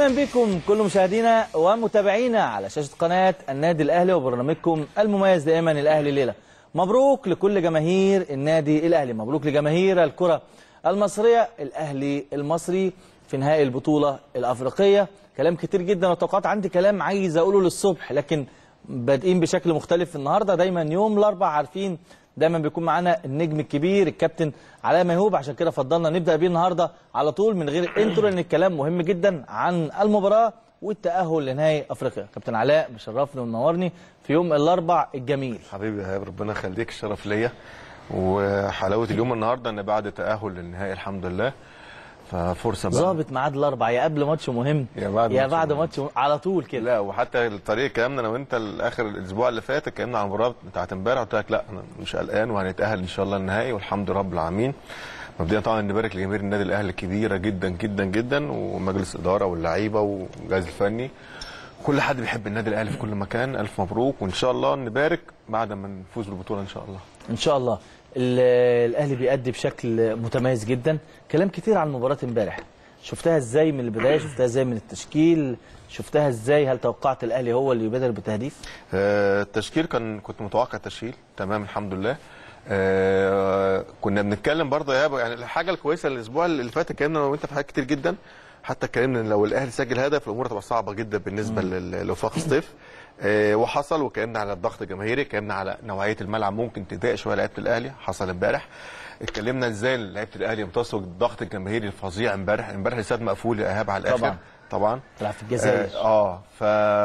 اهلا بكم كل مشاهدينا ومتابعينا على شاشه قناه النادي الاهلي وبرنامجكم المميز دائما الاهلي الليله مبروك لكل جماهير النادي الاهلي مبروك لجماهير الكره المصريه الاهلي المصري في نهائي البطوله الافريقيه كلام كتير جدا وتوقعات عندي كلام عايز اقوله للصبح لكن بادئين بشكل مختلف النهارده دايما يوم الاربع عارفين دايما بيكون معانا النجم الكبير الكابتن علاء ميهوب عشان كده فضلنا نبدا بيه النهارده على طول من غير انترو لان الكلام مهم جدا عن المباراه والتاهل لنهائي افريقيا كابتن علاء مشرفني ومنورني في يوم الاربع الجميل حبيبي يا ربنا يخليك الشرف ليا وحلاوه اليوم النهارده ان بعد تاهل للنهائي الحمد لله ففرصه بقى ظابط ميعاد الاربع يا قبل ماتش مهم يا بعد يا ماتش بعد مهم. ماتش مهم. على طول كده لا وحتى الطريق كلامنا انا وانت الاخر الاسبوع اللي فات اتكلمنا عن المباراه بتاعت امبارح قلت لك لا انا مش قلقان وهنتاهل ان شاء الله النهائي والحمد لله رب العالمين مبدئيا طبعا نبارك لجماهير النادي الاهلي الكبيره جدا جدا جدا ومجلس الاداره واللعيبه والجهاز الفني كل حد بيحب النادي الاهلي في كل مكان الف مبروك وان شاء الله نبارك بعد ما نفوز بالبطوله ان شاء الله ان شاء الله ال- الاهلي بيأدي بشكل متميز جدا كلام كتير عن مباراه امبارح شفتها ازاي من البدايه شفتها ازاي من التشكيل شفتها ازاي هل توقعت الاهلي هو اللي يبادر بتهديف آه، التشكيل كان كنت متوقع التشكيل تمام الحمد لله آه، كنا بنتكلم برضه يا يعني الحاجه الكويسه الاسبوع اللي فات اتكلمنا انا وانت في حاجات كتير جدا حتى اتكلمنا ان لو الاهلي سجل هدف الامور هتبقى صعبه جدا بالنسبه لل- لوفاق سطيف آه، وحصل واتكلمنا على الضغط الجماهيري اتكلمنا على نوعيه الملعب ممكن تضايق شويه لعيبه الاهلي حصل امبارح اتكلمنا ازاي لعيبه الاهلي يمتصوا الضغط الجماهيري الفظيع امبارح امبارح الاستاد مقفول يا ايهاب على الاخر طبعاً. طبعا تلعب في الجزائر اه آه، ف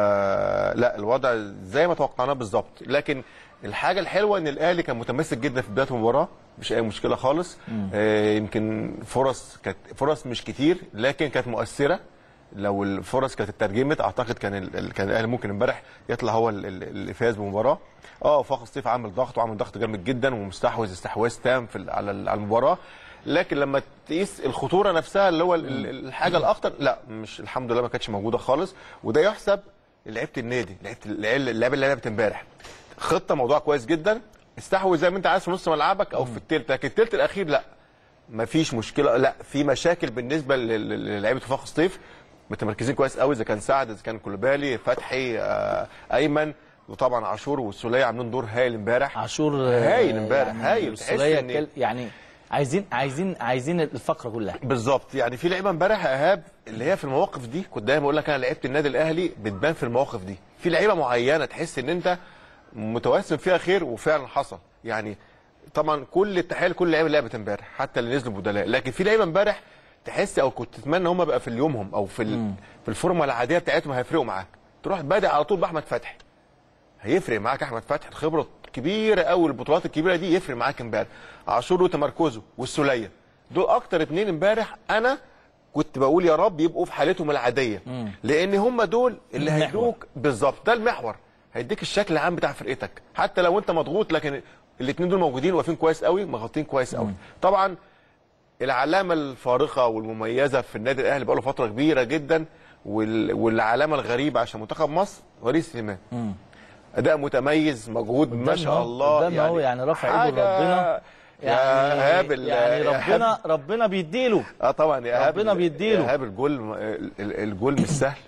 لا الوضع زي ما توقعناه بالظبط لكن الحاجه الحلوه ان الاهلي كان متمسك جدا في بدايه المباراه مش اي مشكله خالص آه يمكن فرص كانت فرص مش كتير لكن كانت مؤثره لو الفرص كانت اترجمت اعتقد كان ال... ال- كان الاهلي ممكن امبارح يطلع هو ال- ال- اللي فاز بالمباراه اه فاق سطيف عامل ضغط وعامل ضغط جامد جدا ومستحوذ استحواذ تام في ال- على ال- على المباراه لكن لما تقيس الخطوره نفسها اللي هو ال- ال- الحاجه الاخطر لا مش الحمد لله ما كانتش موجوده خالص وده يحسب لعيبه النادي لعيبه العيال- اللعيبه اللي لعبت امبارح خطه موضوع كويس جدا استحوذ زي ما انت عايز في نص ملعبك او في التلت لكن التلت الاخير لا ما فيش مشكله لا في مشاكل بالنسبه لل- لل- للعيبه وفاق سطيف متمركزين كويس قوي اذا كان سعد اذا كان كولوبالي فتحي آه ايمن وطبعا عاشور والسوليه عاملين دور هايل امبارح عاشور آه، هايل امبارح يعني هايل تحس السولية ان كل- يعني عايزين عايزين عايزين الفقره كلها بالظبط يعني في لعيبه امبارح يا ايهاب اللي هي في المواقف دي كنت دايما اقول لك انا لعيبه النادي الاهلي بتبان في المواقف دي في لعيبه معينه تحس ان انت متوسم فيها خير وفعلا حصل يعني طبعا كل التحيه لكل لعيبه اللي لعبت امبارح حتى اللي نزلوا بدلاء لكن في لعيبه امبارح تحس او كنت تتمنى ان هم بقى في يومهم او في ال- في الفورمه العاديه بتاعتهم هيفرقوا معاك تروح بادئ على طول باحمد فتحي هيفرق معاك احمد فتحي الخبره كبيره قوي البطولات الكبيره دي يفرق معاك امبارح عاشور وتمركزه والسوليه دول اكتر اتنين امبارح انا كنت بقول يا رب يبقوا في حالتهم العاديه لان هم دول اللي المحور. هيدوك بالظبط ده المحور هيديك الشكل العام بتاع فرقتك حتى لو انت مضغوط لكن الاثنين دول موجودين واقفين كويس قوي مغطين كويس قوي طبعا العلامه الفارقه والمميزه في النادي الاهلي بقاله فتره كبيره جدا وال... والعلامه الغريبه عشان منتخب مصر وليد سليمان اداء متميز مجهود ما قدامنا شاء أهو، الله قدامنا أهو، يعني رفع إيده حاجة- لربنا. يا يعني ايهاب ال- يعني يا إيهاب- ربنا ربنا بيديله اه طبعا يا ايهاب ربنا بيديله. يا ايهاب الجول ال- ال- الجول مش سهل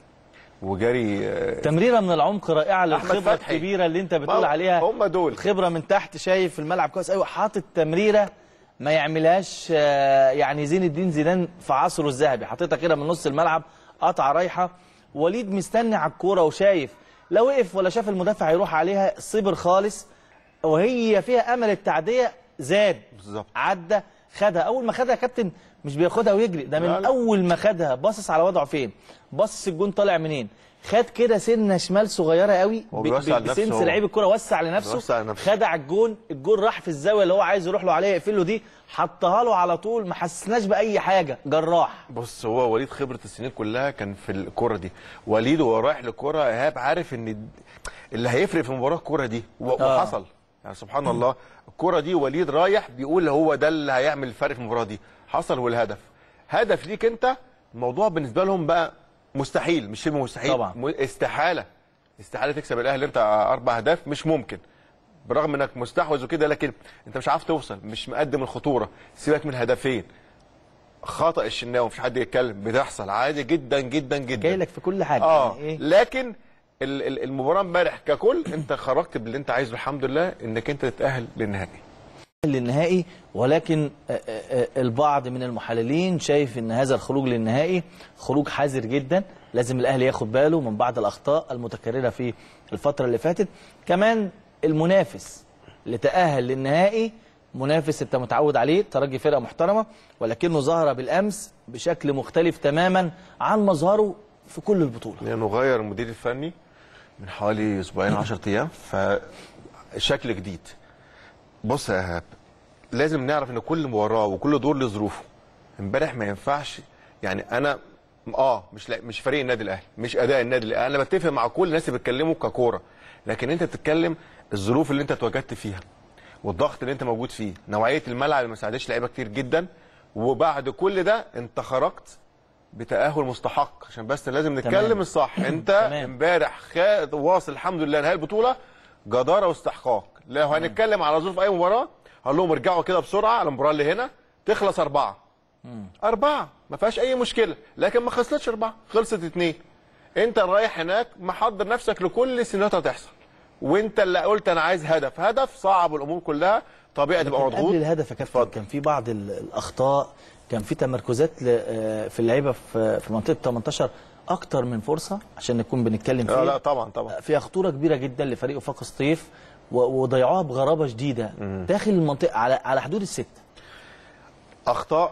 وجري آه، تمريره من العمق رائعه أحمد للخبره فتحي. الكبيره اللي انت بتقول ما- عليها هم دول. الخبره من تحت شايف الملعب كويس قوي حاطط تمريره ما يعملهاش آه، يعني زين الدين زيدان في عصره الذهبي حاططها كده من نص الملعب قطعه رايحه وليد مستني على الكوره وشايف لو وقف ولا شاف المدافع هيروح عليها صبر خالص وهي فيها امل التعديه زاد بالظبط. عدى خدها اول ما خدها يا كابتن مش بياخدها ويجري ده من لا، لا. اول ما خدها باصص على وضعه فين باصص الجون طالع منين خد كده سنه شمال صغيره قوي هو ب- بيوسع ب- لنفسه بسنس هو. لعيب الكوره وسع لنفسه بيوسع لنفسه. خدع الجون الجون راح في الزاويه اللي هو عايز يروح له عليها يقفل له دي حطها له على طول ما حسسناش باي حاجه جراح بص هو وليد خبره السنين كلها كان في الكره دي وليد وهو رايح للكره ايهاب عارف ان اللي هيفرق في المباراه الكره دي و- آه. وحصل يعني سبحان الله الكره دي وليد رايح بيقول هو ده اللي هيعمل الفرق في المباراه دي حصل والهدف هدف ليك انت الموضوع بالنسبه لهم بقى مستحيل مش شبه مستحيل طبعا. م- استحاله استحاله تكسب الاهلي انت اربع اهداف مش ممكن برغم انك مستحوذ وكده لكن انت مش عارف توصل مش مقدم الخطوره سيبك من هدفين خطا الشناوي مفيش حد يتكلم بتحصل عادي جدا جدا جدا جاي لك في كل حاجه اه يعني ايه لكن ال- ال- المباراه امبارح ككل انت خرجت باللي انت عايزه الحمد لله انك انت تتاهل للنهائي للنهائي ولكن آه، آه، آه، البعض من المحللين شايف ان هذا الخروج للنهائي خروج حذر جدا لازم الاهلي ياخد باله من بعض الاخطاء المتكرره في الفتره اللي فاتت كمان المنافس اللي تاهل للنهائي منافس انت متعود عليه ترجي فرقه محترمه ولكنه ظهر بالامس بشكل مختلف تماما عن مظهره في كل البطوله لانه غير المدير الفني من حوالي اسبوعين 10 ايام فشكل جديد بص يا ايهاب لازم نعرف ان كل مباراه وكل دور له ظروفه امبارح ما ينفعش يعني انا اه مش لا مش فريق النادي الاهلي مش اداء النادي الاهلي انا بتفق مع كل الناس اللي بيتكلموا ككوره لكن انت بتتكلم الظروف اللي انت اتواجدت فيها والضغط اللي انت موجود فيه نوعيه الملعب اللي ما ساعدتش لعيبه كتير جدا وبعد كل ده انت خرجت بتاهل مستحق عشان بس لازم نتكلم تمام. الصح انت تمام. امبارح خا- واصل الحمد لله نهايه البطوله جداره واستحقاق لو هنتكلم على ظروف اي مباراه هقول لهم ارجعوا كده بسرعه على المباراه اللي هنا تخلص اربعه اربعه ما فيهاش اي مشكله لكن ما خلصتش اربعه خلصت اتنين انت رايح هناك محضر نفسك لكل السيناريوهات هتحصل وانت اللي قلت انا عايز هدف هدف صعب الامور كلها طبيعي تبقى لكن مضغوط قبل الهدف يا كابتن اتفضل. كان في بعض ال- الاخطاء كان في تمركزات ل- آه، في اللعيبه في في منطقه 18 اكتر من فرصه عشان نكون بنتكلم لا فيها لا طبعا طبعا فيها خطوره كبيره جدا لفريق وفاق سطيف و- وضيعوها بغرابه شديده داخل المنطقه على على حدود الست اخطاء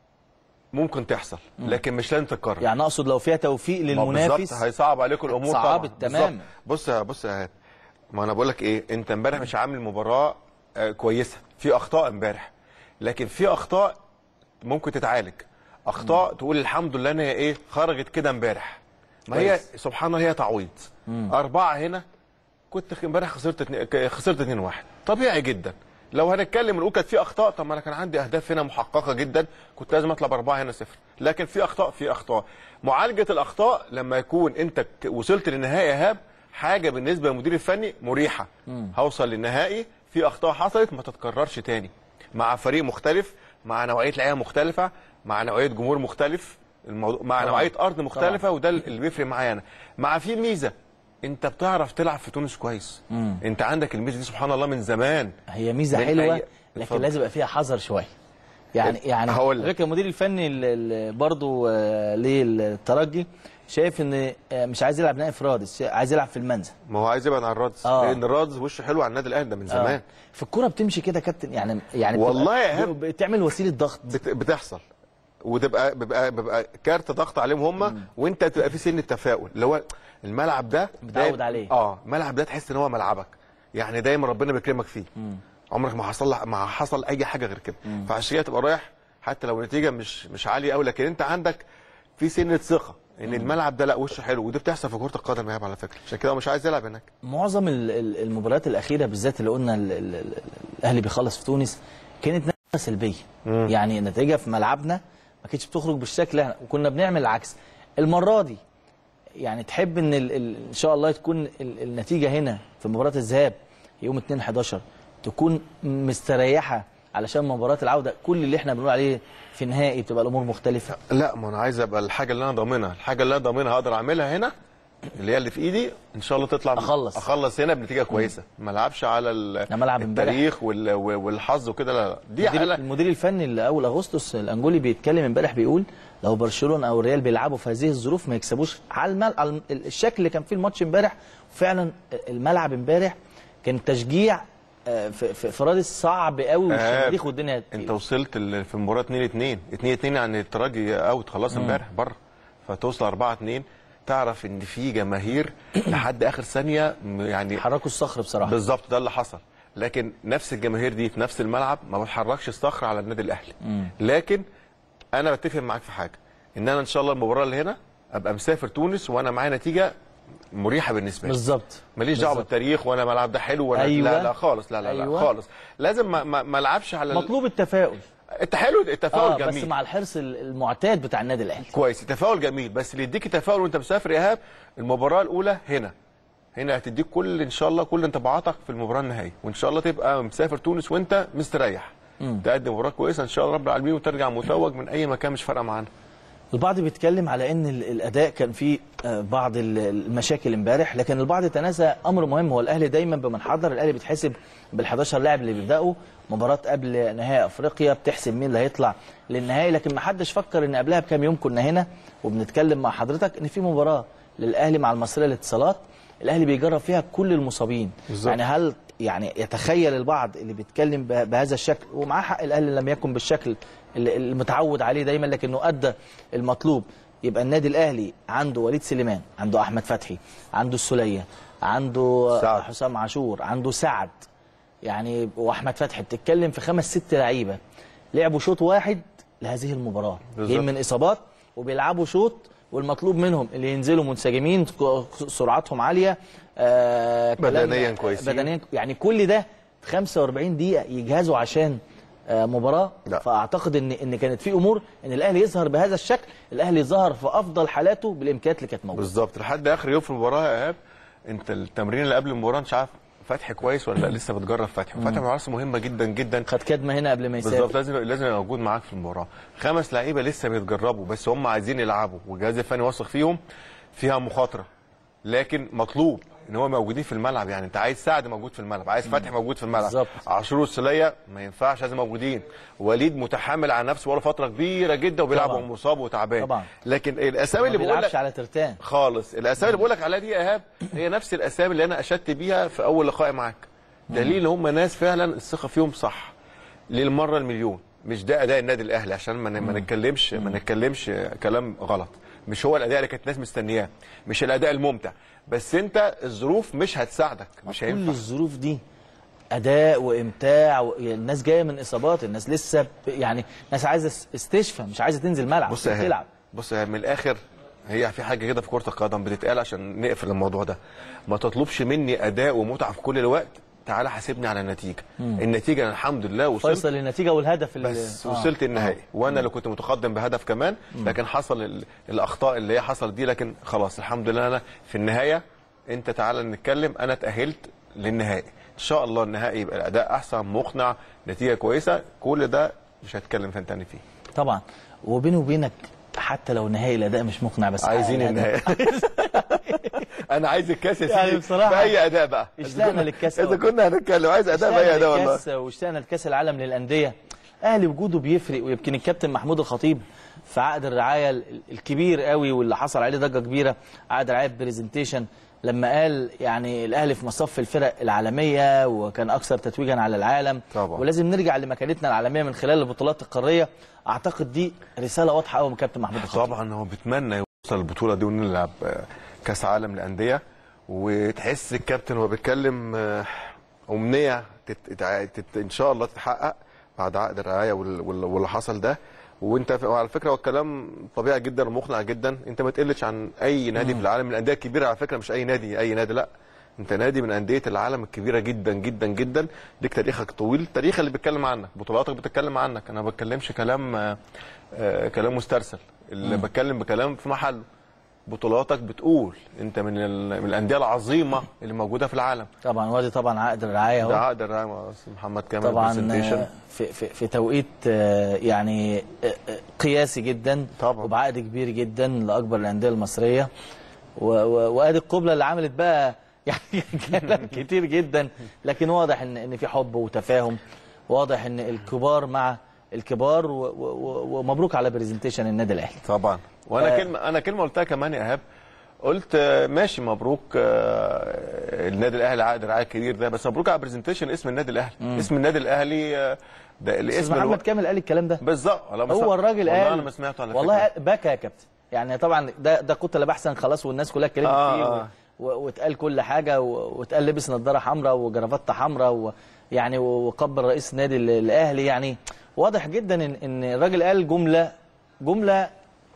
ممكن تحصل لكن مش لازم تتكرر يعني اقصد لو فيها توفيق ما بالظبط للمنافس هيصعب عليكم الامور صعبت طبعا تماما. بالظبط. بص يا بص يا هاد ما انا بقول لك ايه انت امبارح مش عامل مباراه آه، كويسه في اخطاء امبارح لكن في اخطاء ممكن تتعالج اخطاء تقول الحمد لله ان هي ايه خرجت كده امبارح ما هي كويس. سبحان الله هي تعويض اربعه هنا كنت خ- امبارح خسرت اتنين- ك- خسرت 2 1 طبيعي جدا لو هنتكلم نقول كانت في اخطاء طب ما انا كان عندي اهداف هنا محققه جدا كنت لازم اطلع باربعه هنا صفر لكن في اخطاء في اخطاء معالجه الاخطاء لما يكون انت ك- وصلت للنهائي يا ايهاب حاجه بالنسبه للمدير الفني مريحه هوصل للنهائي في اخطاء حصلت ما تتكررش تاني مع فريق مختلف مع نوعيه لعيبه مختلفه مع نوعيه جمهور مختلف الموضوع مع طبعاً. نوعيه ارض مختلفه وده اللي بيفرق معايا انا مع في ميزه انت بتعرف تلعب في تونس كويس انت عندك الميزه دي سبحان الله من زمان هي ميزه من حلوه أي- لكن اتفضل. لازم يبقى فيها حذر شويه يعني يعني هقول لك. فكره المدير الفني ال- ال- برضو آه، للترجي شايف ان آه، مش عايز يلعب نهائي في رادس عايز يلعب في المنزل ما هو عايز يبعد عن الرادس آه. لان الرادس وشه حلو على النادي الاهلي ده من زمان آه. في الكوره بتمشي كده يا كابتن يعني يعني بتبقى- والله يا إيهاب. بتعمل وسيله ضغط بت... بتحصل وتبقى بيبقى بيبقى كارت ضغط عليهم هم وانت تبقى في سن التفاؤل اللي هو الملعب ده متعود دايما- عليه. اه الملعب ده تحس ان هو ملعبك يعني دايما ربنا بيكرمك فيه عمرك ما حصل ما حصل اي حاجه غير كده فعشان كده تبقى رايح حتى لو النتيجه مش مش عاليه قوي لكن انت عندك في سنه ثقه ان الملعب ده لا وشه حلو ودي بتحصل في كره القدم يا إيهاب على فكره عشان كده هو مش عايز يلعب هناك معظم ال- ال- المباريات الاخيره بالذات اللي قلنا ال- ال- ال- الاهلي بيخلص في تونس كانت نتيجه سلبيه يعني النتيجه في ملعبنا ما كانتش بتخرج بالشكل احنا وكنا بنعمل العكس المره دي يعني تحب ان ال ال ان شاء الله تكون ال النتيجه هنا في مباراه الذهاب يوم 2 11 تكون مستريحه علشان مباراه العوده كل اللي احنا بنقول عليه في نهائي بتبقى الامور مختلفه لا ما انا عايز ابقى الحاجه اللي انا ضامنها الحاجه اللي انا ضامنها هقدر اعملها هنا اللي هي اللي في ايدي ان شاء الله تطلع أخلص. اخلص هنا بنتيجه كويسه ما العبش على ال- ده ملعب امبارح. التاريخ وال- والحظ وكده لا لا دي المدير, حاله المدير الفني اللي اول اغسطس الانجولي بيتكلم امبارح بيقول لو برشلونه او الريال بيلعبوا في هذه الظروف ما يكسبوش على, المل... على الم- الشكل اللي كان فيه الماتش امبارح فعلا الملعب امبارح كان تشجيع آه، في في في رادس صعب قوي والشماريخ والدنيا انت وصلت ال- في المباراه 2 2 2 2 يعني الترجي اوت خلاص امبارح بره فتوصل 4 2 تعرف ان في جماهير لحد اخر ثانيه م- يعني حركوا الصخر بصراحه بالظبط ده اللي حصل لكن نفس الجماهير دي في نفس الملعب ما بتحركش الصخر على النادي الاهلي لكن انا بتفق معاك في حاجه ان انا ان شاء الله المباراه اللي هنا ابقى مسافر تونس وانا معايا نتيجه مريحه بالنسبه لي بالظبط ماليش دعوه بالظبط. بالتاريخ وانا الملعب ده حلو ولا أيوة. لا لا خالص لا لا, لا أيوة. خالص لازم ما ما ما العبش على ال- مطلوب التفاؤل انت حلو التفاؤل اه جميل بس مع الحرص ال- المعتاد بتاع النادي الاهلي كويس التفاؤل جميل بس اللي يديك تفاؤل وانت مسافر يا ايهاب المباراه الاولى هنا هنا هتديك كل ان شاء الله كل انطباعاتك في المباراه النهائيه وان شاء الله تبقى مسافر تونس وانت مستريح تقدم مباراه كويسه ان شاء الله رب العالمين وترجع متوج من اي مكان مش فارقه معانا البعض بيتكلم على ان ال- الاداء كان فيه آه، بعض ال- المشاكل امبارح لكن البعض تناسى امر مهم هو الاهلي دايما بمنحدر الاهلي بيتحسب بال11 لاعب اللي بيبداوا مباراه قبل نهائي افريقيا بتحسب مين اللي هيطلع للنهائي لكن ما حدش فكر ان قبلها بكام يوم كنا هنا وبنتكلم مع حضرتك ان في مباراه للاهلي مع المصريه للاتصالات الاهلي بيجرب فيها كل المصابين بالظبط. يعني هل يعني يتخيل البعض اللي بيتكلم به- بهذا الشكل ومعاه حق الاهلي لم يكن بالشكل اللي- المتعود عليه دايما لكنه ادى المطلوب يبقى النادي الاهلي عنده وليد سليمان عنده احمد فتحي عنده السوليه عنده سعد. حسام عاشور عنده سعد يعني واحمد فتحي بتتكلم في خمس ست لعيبه لعبوا شوط واحد لهذه المباراه بالظبط. جايين من اصابات وبيلعبوا شوط والمطلوب منهم اللي ينزلوا منسجمين سرعتهم عاليه آه كلام- بدنياً كويسين. بدنيا يعني كل ده في 45 دقيقه يجهزوا عشان آه مباراه لا. فاعتقد ان ان كانت في امور ان الاهلي يظهر بهذا الشكل الاهلي ظهر في افضل حالاته بالامكانيات اللي كانت موجوده بالظبط لحد اخر يوم في المباراه يا ايهاب انت التمرين اللي قبل المباراه مش عارف فتحي كويس ولا لا لسه بتجرب فتحي وفتحي معرفه مهمه جدا جدا خد كدمه هنا قبل ما يسافر بالظبط لازم لازم يبقى موجود معاك في المباراه خمس لعيبه لسه بيتجربوا بس هم عايزين يلعبوا والجهاز الفني واثق فيهم فيها مخاطره لكن مطلوب ان هو موجودين في الملعب يعني انت عايز سعد موجود في الملعب عايز فتحي موجود في الملعب بالظبط. عاشور والسليه ما ينفعش لازم موجودين وليد متحمل على نفسه بقاله فتره كبيره جدا وبيلعب طبعاً. وهو مصاب وتعبان طبعاً. لكن الاسامي ما اللي بقول لك بيلعبش على ترتان خالص الاسامي اللي بقول لك عليها دي يا ايهاب هي نفس الاسامي اللي انا اشدت بيها في اول لقاء معاك دليل ان هم ناس فعلا الثقه فيهم صح للمره المليون مش ده اداء النادي الاهلي عشان ما ما نتكلمش ما نتكلمش كلام غلط مش هو الاداء اللي كانت الناس مستنياه مش الاداء الممتع بس انت الظروف مش هتساعدك مش كل هينفع الظروف دي اداء وامتاع و... الناس جايه من اصابات الناس لسه ب... يعني ناس عايزه اس- استشفاء مش عايزه تنزل ملعب بص يا إيهاب، تلعب بص يا إيهاب، من الاخر هي في حاجه كده في كره القدم بتتقال عشان نقفل الموضوع ده ما تطلبش مني اداء ومتعه في كل الوقت تعالى حاسبني على النتيجه النتيجه أنا الحمد لله وصلت فيصل النتيجه والهدف اللي بس آه. وصلت النهائي وانا اللي كنت متقدم بهدف كمان لكن حصل ال- الاخطاء اللي هي حصلت دي لكن خلاص الحمد لله انا في النهايه انت تعالى نتكلم انا اتاهلت للنهائي ان شاء الله النهائي يبقى الاداء احسن مقنع نتيجه كويسه كل ده مش هتكلم فين تاني فيه طبعا وبيني وبينك حتى لو نهائي الاداء مش مقنع بس عايزين حقق النهائي انا عايز الكاس يا يعني سيدي بصراحة باي اداء بقى اشتقنا للكاس اذا أوي. كنا هنتكلم عايز اداء باي اداء والله الكاس واشتقنا لكاس العالم للانديه اهلي وجوده بيفرق ويمكن الكابتن محمود الخطيب في عقد الرعايه ال- الكبير قوي واللي حصل عليه ضجه كبيره عقد رعايه برزنتيشن لما قال يعني الاهلي في مصف الفرق العالميه وكان اكثر تتويجا على العالم طبعا. ولازم نرجع لمكانتنا العالميه من خلال البطولات القاريه اعتقد دي رساله واضحه قوي من كابتن محمود الخطيب طبعا هو بيتمنى يوصل البطوله دي ونلعب آه، كاس عالم للانديه وتحس الكابتن وهو بيتكلم آه، امنيه تت... تت... تت... ان شاء الله تتحقق بعد عقد الرعايه وال... وال... واللي حصل ده وانت ف... وعلى فكره هو الكلام طبيعي جدا ومقنع جدا انت ما تقلش عن اي نادي في العالم الانديه الكبيره على فكره مش اي نادي اي نادي لا انت نادي من انديه العالم الكبيره جدا جدا جدا ليك تاريخك طويل التاريخ اللي بيتكلم عنك بطولاتك بتتكلم عنك انا ما بتكلمش كلام آه، آه، كلام مسترسل اللي بتكلم بكلام في محله بطولاتك بتقول انت من, ال... من الانديه العظيمه اللي موجوده في العالم طبعا وادي طبعا عقد الرعايه ده اهو عقد الرعاية مع أستاذ محمد كامل طبعا presentation. آه، في, في, في توقيت آه، يعني آه، آه، قياسي جدا طبعا. وبعقد كبير جدا لاكبر الانديه المصريه و- و- وادي القبله اللي عملت بقى يعني كلام كتير جدا لكن واضح ان ان في حب وتفاهم واضح ان الكبار مع الكبار و- و- و- ومبروك على برزنتيشن النادي الاهلي طبعا وانا آه. كلمه انا كلمه قلتها كمان يا ايهاب قلت آه، ماشي مبروك آه، النادي الاهلي عقد الرعايه الكبير ده بس مبروك على برزنتيشن اسم النادي الاهلي اسم النادي الاهلي آه، ده استاذ الاسم محمد الو... كامل قال الكلام ده بالظبط والله ما هو سمعت- الراجل والله قال انا ما سمعته على والله فكرة. قال- بكى يا كابتن يعني طبعا ده ده كنت لا بحسن خلاص والناس كلها اتكلمت آه، فيه و- آه. و- واتقال كل حاجه و- واتقال لبس نظاره حمراء وجرافته حمراء ويعني وقبل رئيس النادي ال- الاهلي يعني واضح جدا ان ان الراجل قال جمله جمله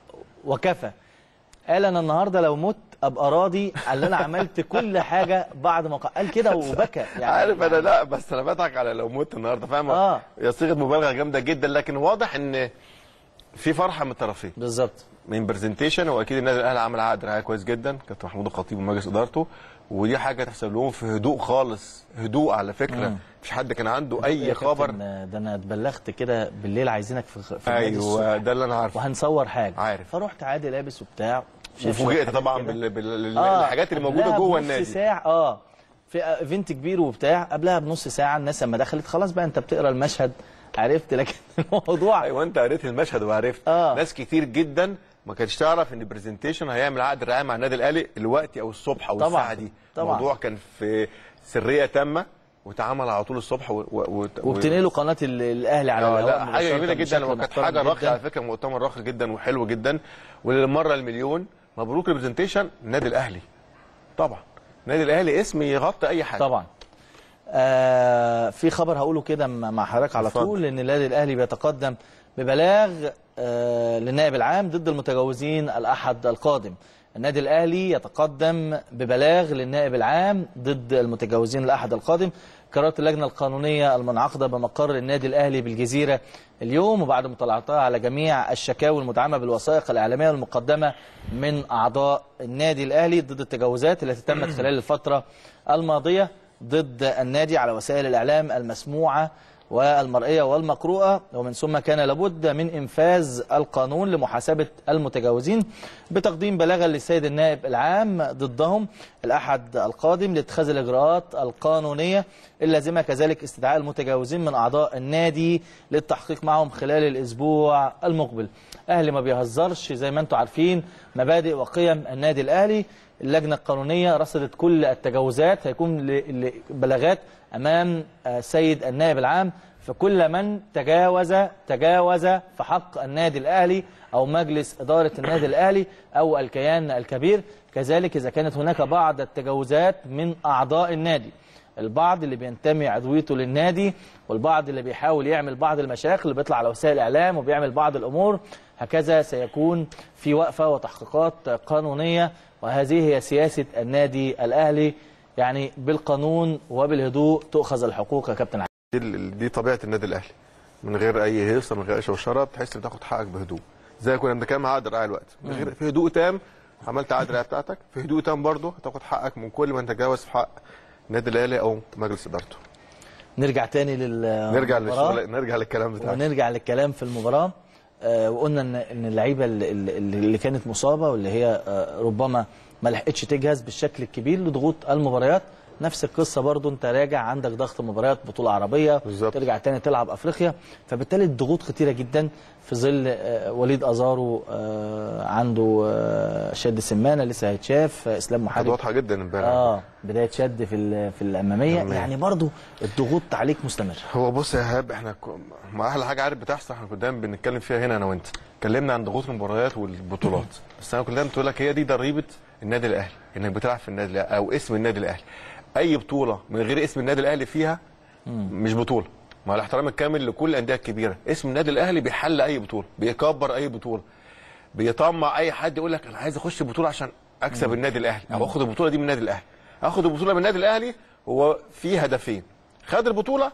وكفى قال انا النهارده لو مت ابقى راضي على اللي انا عملت كل حاجه بعد ما قال قال كده وبكى يعني عارف انا لا بس انا بضحك على لو مت النهارده فاهم آه. هي صيغه مبالغه جامده جدا لكن واضح ان في فرحه من الطرفين بالظبط من برزنتيشن واكيد النادي الاهلي عمل عقد رعايه كويس جدا كابتن محمود الخطيب ومجلس ادارته ودي حاجه تحسب لهم في هدوء خالص هدوء على فكره مفيش حد كان عنده إيه يا اي خبر كابتن، ده انا اتبلغت كده بالليل عايزينك في في النادي ايوه الصبح. ده اللي انا عارفه وهنصور حاجه عارف. فرحت عادي لابس وبتاع شايف شوية وفوجئت حاجات طبعا كده. بال- بال- آه، بالحاجات اللي موجوده قبلها جوه بنص النادي ساعه اه في ايفنت كبير وبتاع قبلها بنص ساعه الناس لما دخلت خلاص بقى انت بتقرا المشهد عرفت لكن الموضوع ايوه انت قريت المشهد وعرفت آه. ناس كتير جدا ما كانتش تعرف ان برزنتيشن هيعمل عقد رعايه مع النادي الاهلي الوقت او الصبح او طبعاً، الساعه دي طبعاً. الموضوع كان في سريه تامه واتعمل على طول الصبح و... و... و... وبتنقلوا قناه ال- الاهلي على اه الهواء لا حاجه جميله مباشرة جدا بشكل وكانت محترم حاجه راقيه جداً. على فكره مؤتمر راقي جدا وحلو جدا وللمره المليون مبروك البرزنتيشن النادي الاهلي طبعا النادي الاهلي اسم يغطي اي حاجه طبعا آه في خبر هقوله كده م- مع حضرتك على اتفضل. طول ان النادي الاهلي بيتقدم ببلاغ آه للنائب العام ضد المتجاوزين الاحد القادم النادي الاهلي يتقدم ببلاغ للنائب العام ضد المتجاوزين الاحد القادم قررت اللجنه القانونيه المنعقده بمقر النادي الاهلي بالجزيره اليوم وبعد مطالعتها على جميع الشكاوي المدعمه بالوثائق الاعلاميه المقدمه من اعضاء النادي الاهلي ضد التجاوزات التي تمت خلال الفتره الماضيه ضد النادي على وسائل الإعلام المسموعة والمرئية والمقروءة ومن ثم كان لابد من إنفاذ القانون لمحاسبة المتجاوزين بتقديم بلاغا للسيد النائب العام ضدهم الأحد القادم لاتخاذ الإجراءات القانونية اللازمة كذلك استدعاء المتجاوزين من أعضاء النادي للتحقيق معهم خلال الأسبوع المقبل أهلي ما بيهزرش زي ما أنتم عارفين مبادئ وقيم النادي الأهلي اللجنة القانونية رصدت كل التجاوزات هيكون ل- ل- بلاغات أمام آه، سيد النائب العام فكل من تجاوز تجاوز في حق النادي الأهلي أو مجلس إدارة النادي الأهلي أو الكيان الكبير كذلك إذا كانت هناك بعض التجاوزات من أعضاء النادي البعض اللي بينتمي عضويته للنادي والبعض اللي بيحاول يعمل بعض المشاكل اللي بيطلع على وسائل الاعلام وبيعمل بعض الامور هكذا سيكون في وقفه وتحقيقات قانونيه وهذه هي سياسه النادي الاهلي يعني بالقانون وبالهدوء تؤخذ الحقوق يا كابتن علي. دي, ال- دي طبيعه النادي الاهلي من غير اي هيصه من غير اي شوشره بتحس ان بتاخد حقك بهدوء زي كنا بنتكلم عقد الرعايه الوقت من غير في هدوء تام عملت عقد الرعايه بتاعتك في هدوء تام برضه هتاخد حقك من كل من تجاوز في حق النادي الاهلي او مجلس ادارته نرجع تاني لل نرجع للشغل نرجع للكلام بتاعك ونرجع للكلام في المباراه آه، وقلنا ان ان اللعيبه اللي, اللي اللي كانت مصابه واللي هي آه، ربما ما لحقتش تجهز بالشكل الكبير لضغوط المباريات نفس القصه برضو انت راجع عندك ضغط مباريات بطوله عربيه بالظبط. ترجع تاني تلعب افريقيا فبالتالي الضغوط كتيره جدا في ظل آه، وليد ازارو آه، عنده آه، شد سمانه لسه هيتشاف آه، اسلام كانت محارب واضحه جدا امبارح اه بدايه شد في ال- في الاماميه الأمامية. يعني برضو الضغوط عليك مستمر هو بص يا ايهاب احنا ك- ما احلى حاجه عارف بتحصل احنا كنا دايما بنتكلم فيها هنا انا وانت اتكلمنا عن ضغوط المباريات والبطولات بس انا كنت دايما بتقول لك هي دي ضريبه النادي الاهلي انك بتلعب في النادي الاهلي او اسم النادي الاهلي اي بطوله من غير اسم النادي الاهلي فيها مش بطوله مع الاحترام الكامل لكل الانديه الكبيره اسم النادي الاهلي بيحل اي بطوله بيكبر اي بطوله بيطمع اي حد يقول لك انا عايز اخش بطوله عشان اكسب النادي الاهلي او اخد البطوله دي من النادي الاهلي اخد البطوله من النادي الاهلي هو في هدفين خد البطوله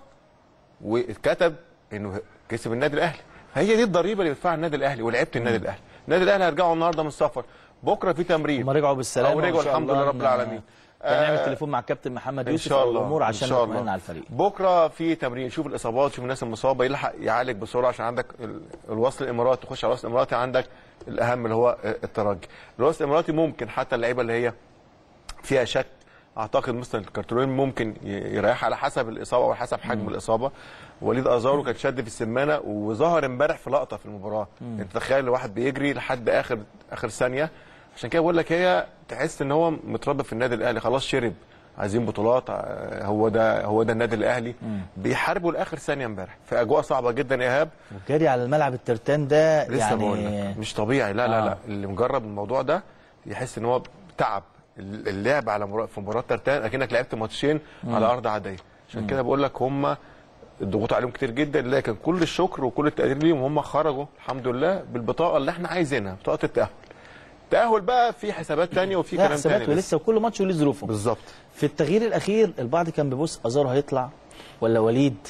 واتكتب انه كسب النادي الاهلي هي دي الضريبه اللي بيدفعها النادي الاهلي ولعيبه النادي الاهلي النادي الاهلي هيرجعوا النهارده من السفر بكره في تمرين هم رجعوا بالسلامه أو رجعوا وإن شاء الحمد الله لله رب ن- العالمين. هنعمل آه، تليفون مع الكابتن محمد ان يوسف شاء الله الامور إن عشان شاء نطمئن الله. على الفريق بكره في تمرين شوف الاصابات شوف الناس المصابه يلحق يعالج بسرعه عشان عندك ال- الوصل الاماراتي تخش على الوصل الاماراتي عندك الاهم اللي هو الترجي الوصل الاماراتي ممكن حتى اللعيبه اللي هي فيها شك اعتقد مثل الكارترون ممكن ي- يريح على حسب الاصابه وعلى حسب حجم الاصابه وليد ازارو كان شد في السمانه وظهر امبارح في لقطه في المباراه انت تخيل الواحد بيجري لحد اخر اخر ثانيه عشان كده بقول لك هي تحس ان هو متربى في النادي الاهلي خلاص شرب عايزين بطولات ع- هو ده هو ده النادي الاهلي بيحاربوا لاخر ثانيه امبارح في اجواء صعبه جدا ايهاب والجري على الملعب الترتان ده لسه يعني بقول لك مش طبيعي لا لا آه. لا اللي مجرب الموضوع ده يحس ان هو تعب اللعب على مرا- في مباراه ترتان اكنك لعبت ماتشين على ارض عاديه عشان كده بقول لك هم الضغوط عليهم كتير جدا لكن كل الشكر وكل التقدير ليهم هم خرجوا الحمد لله بالبطاقه اللي احنا عايزينها بطاقه التاهل التاهل بقى في حسابات تانية وفي لا كلام حسابات تاني لسه. ولسه وكل ماتش وليه ظروفه بالظبط في التغيير الاخير البعض كان بيبص ازارو هيطلع ولا وليد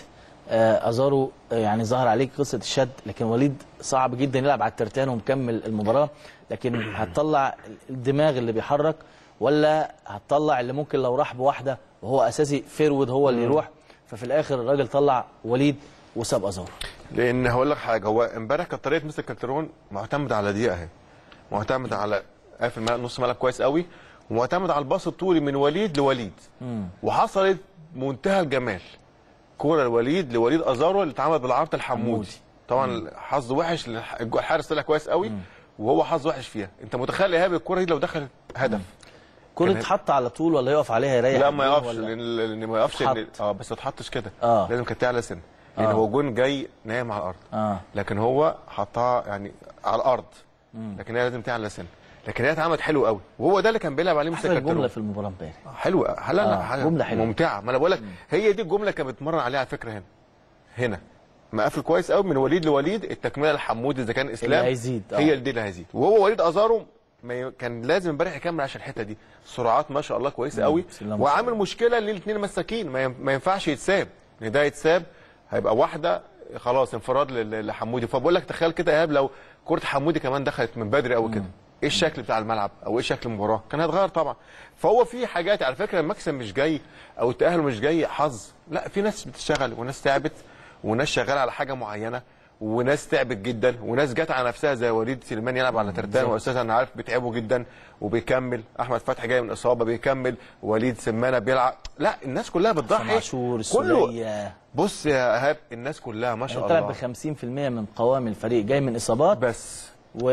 آه، ازارو آه، يعني ظهر عليك قصه الشد لكن وليد صعب جدا يلعب على الترتان ومكمل المباراه لكن هتطلع الدماغ اللي بيحرك ولا هتطلع اللي ممكن لو راح بواحده وهو اساسي فيرود هو اللي يروح ففي الاخر الراجل طلع وليد وساب ازارو لان هقول لك حاجه هو امبارح كانت طريقه مستر كالترون معتمده على دي اهي معتمده على قافل ملعب- نص ملعب كويس قوي ومعتمد على الباص الطولي من وليد لوليد وحصلت منتهى الجمال كوره الوليد لوليد ازارو اللي اتعمل بالعرض الحمودي حمودي. طبعا حظ وحش للح- الحارس طلع كويس قوي وهو حظ وحش فيها انت متخيل يا ايهاب الكوره دي لو دخلت هدف كرة كان- تتحط على طول ولا يقف عليها يريح لا ما الجون يقفش ولا- لان لان ما يقفش تحط. إن- اه بس ما تحطش كده آه. لازم كانت تعلى سن لان آه. هو جون جاي نايم على الارض اه لكن هو حطها يعني على الارض لكن هي لازم تعلى سن لكن هي اتعملت حلو قوي وهو ده اللي كان بيلعب عليه مستر احلى جمله كارترون في المباراه امبارح حلوه لا لا آه، حاجه جملة حلوة. ممتعه ما انا بقول لك هي دي الجمله كانت بتمرن عليها على فكره هنا هنا مقفل كويس قوي من وليد لوليد التكمله الحمودي اذا كان اسلام اللي هيزيد، آه. هي دي اللي هيزيد وهو وليد ازارو ما ي- كان لازم امبارح يكمل عشان الحته دي سرعات ما شاء الله كويسه قوي بسم الله ما شاء وعامل مشكله للاثنين مساكين ما ين- ما ينفعش يتساب ان ده يتساب هيبقى واحده خلاص انفراد لل- لحمودي فبقول لك تخيل كده يا ايهاب لو كره حمودي كمان دخلت من بدري قوي كده ايه الشكل بتاع الملعب او ايه شكل المباراه كان هيتغير طبعا فهو في حاجات على فكره المكسب مش جاي او التاهل مش جاي حظ لا في ناس بتشتغل وناس تعبت وناس شغاله على حاجه معينه وناس تعبت جدا وناس جت على نفسها زي وليد سليمان يلعب على ترتان واساسا انا عارف بيتعبوا جدا وبيكمل احمد فتحي جاي من اصابه بيكمل وليد سمانه بيلعب لا الناس كلها حسام بتضحي عاشور كله السوليه بص يا ايهاب الناس كلها ما شاء طلع ب الله 50% من قوام الفريق جاي من اصابات بس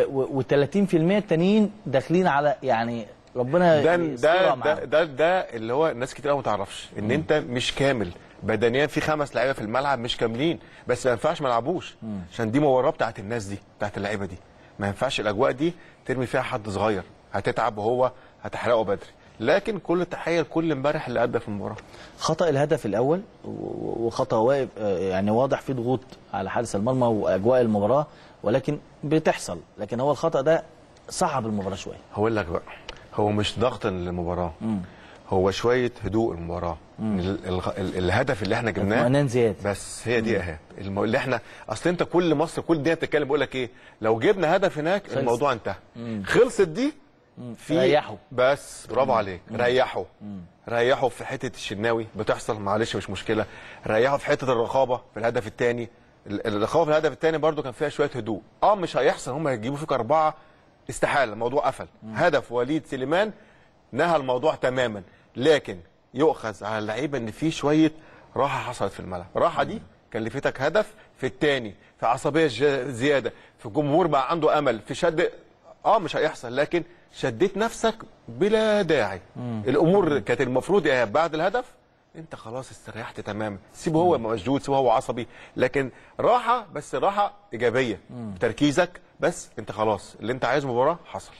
و30% التانيين داخلين على يعني ربنا ده يسترها ده معاهم. ده, ده ده اللي هو ناس كتير قوي ما تعرفش ان انت مش كامل بدنيا في خمس لعيبه في الملعب مش كاملين بس ما ينفعش ما يلعبوش عشان دي مباراه بتاعت الناس دي بتاعت اللعيبه دي ما ينفعش الاجواء دي ترمي فيها حد صغير هتتعب وهو هتحرقه بدري لكن كل تحيه لكل امبارح اللي ادى في المباراه خطا الهدف الاول و- وخطا واقف آه، يعني واضح في ضغوط على حارس المرمى واجواء المباراه ولكن بتحصل لكن هو الخطا ده صعب المباراه شويه هقول لك بقى هو مش ضغط للمباراه هو شويه هدوء المباراه ال ال ال الهدف اللي احنا جبناه اطمئنان زياده بس هي دي اهي الم... اللي احنا اصل انت كل مصر كل الدنيا بتتكلم بيقول لك ايه لو جبنا هدف هناك خلص. الموضوع انتهى خلصت دي في ريحوا. بس برافو عليك ريحوا ريحوا في حته الشناوي بتحصل معلش مش مشكله ريحوا في حته الرقابه في الهدف الثاني الرقابه في الهدف الثاني برده كان فيها شويه هدوء اه مش هيحصل هم هيجيبوا فيك اربعه استحاله الموضوع قفل هدف وليد سليمان نهى الموضوع تماما لكن يؤخذ على اللعيبه ان في شويه راحه حصلت في الملعب الراحه دي كلفتك هدف في الثاني في عصبيه ج- زياده في الجمهور بقى عنده امل في شد اه مش هيحصل لكن شديت نفسك بلا داعي الامور كانت المفروض يا بعد الهدف انت خلاص استريحت تماما سيبه هو مشدود سيبه هو عصبي لكن راحه بس راحه ايجابيه تركيزك بس انت خلاص اللي انت عايزه مباراه حصل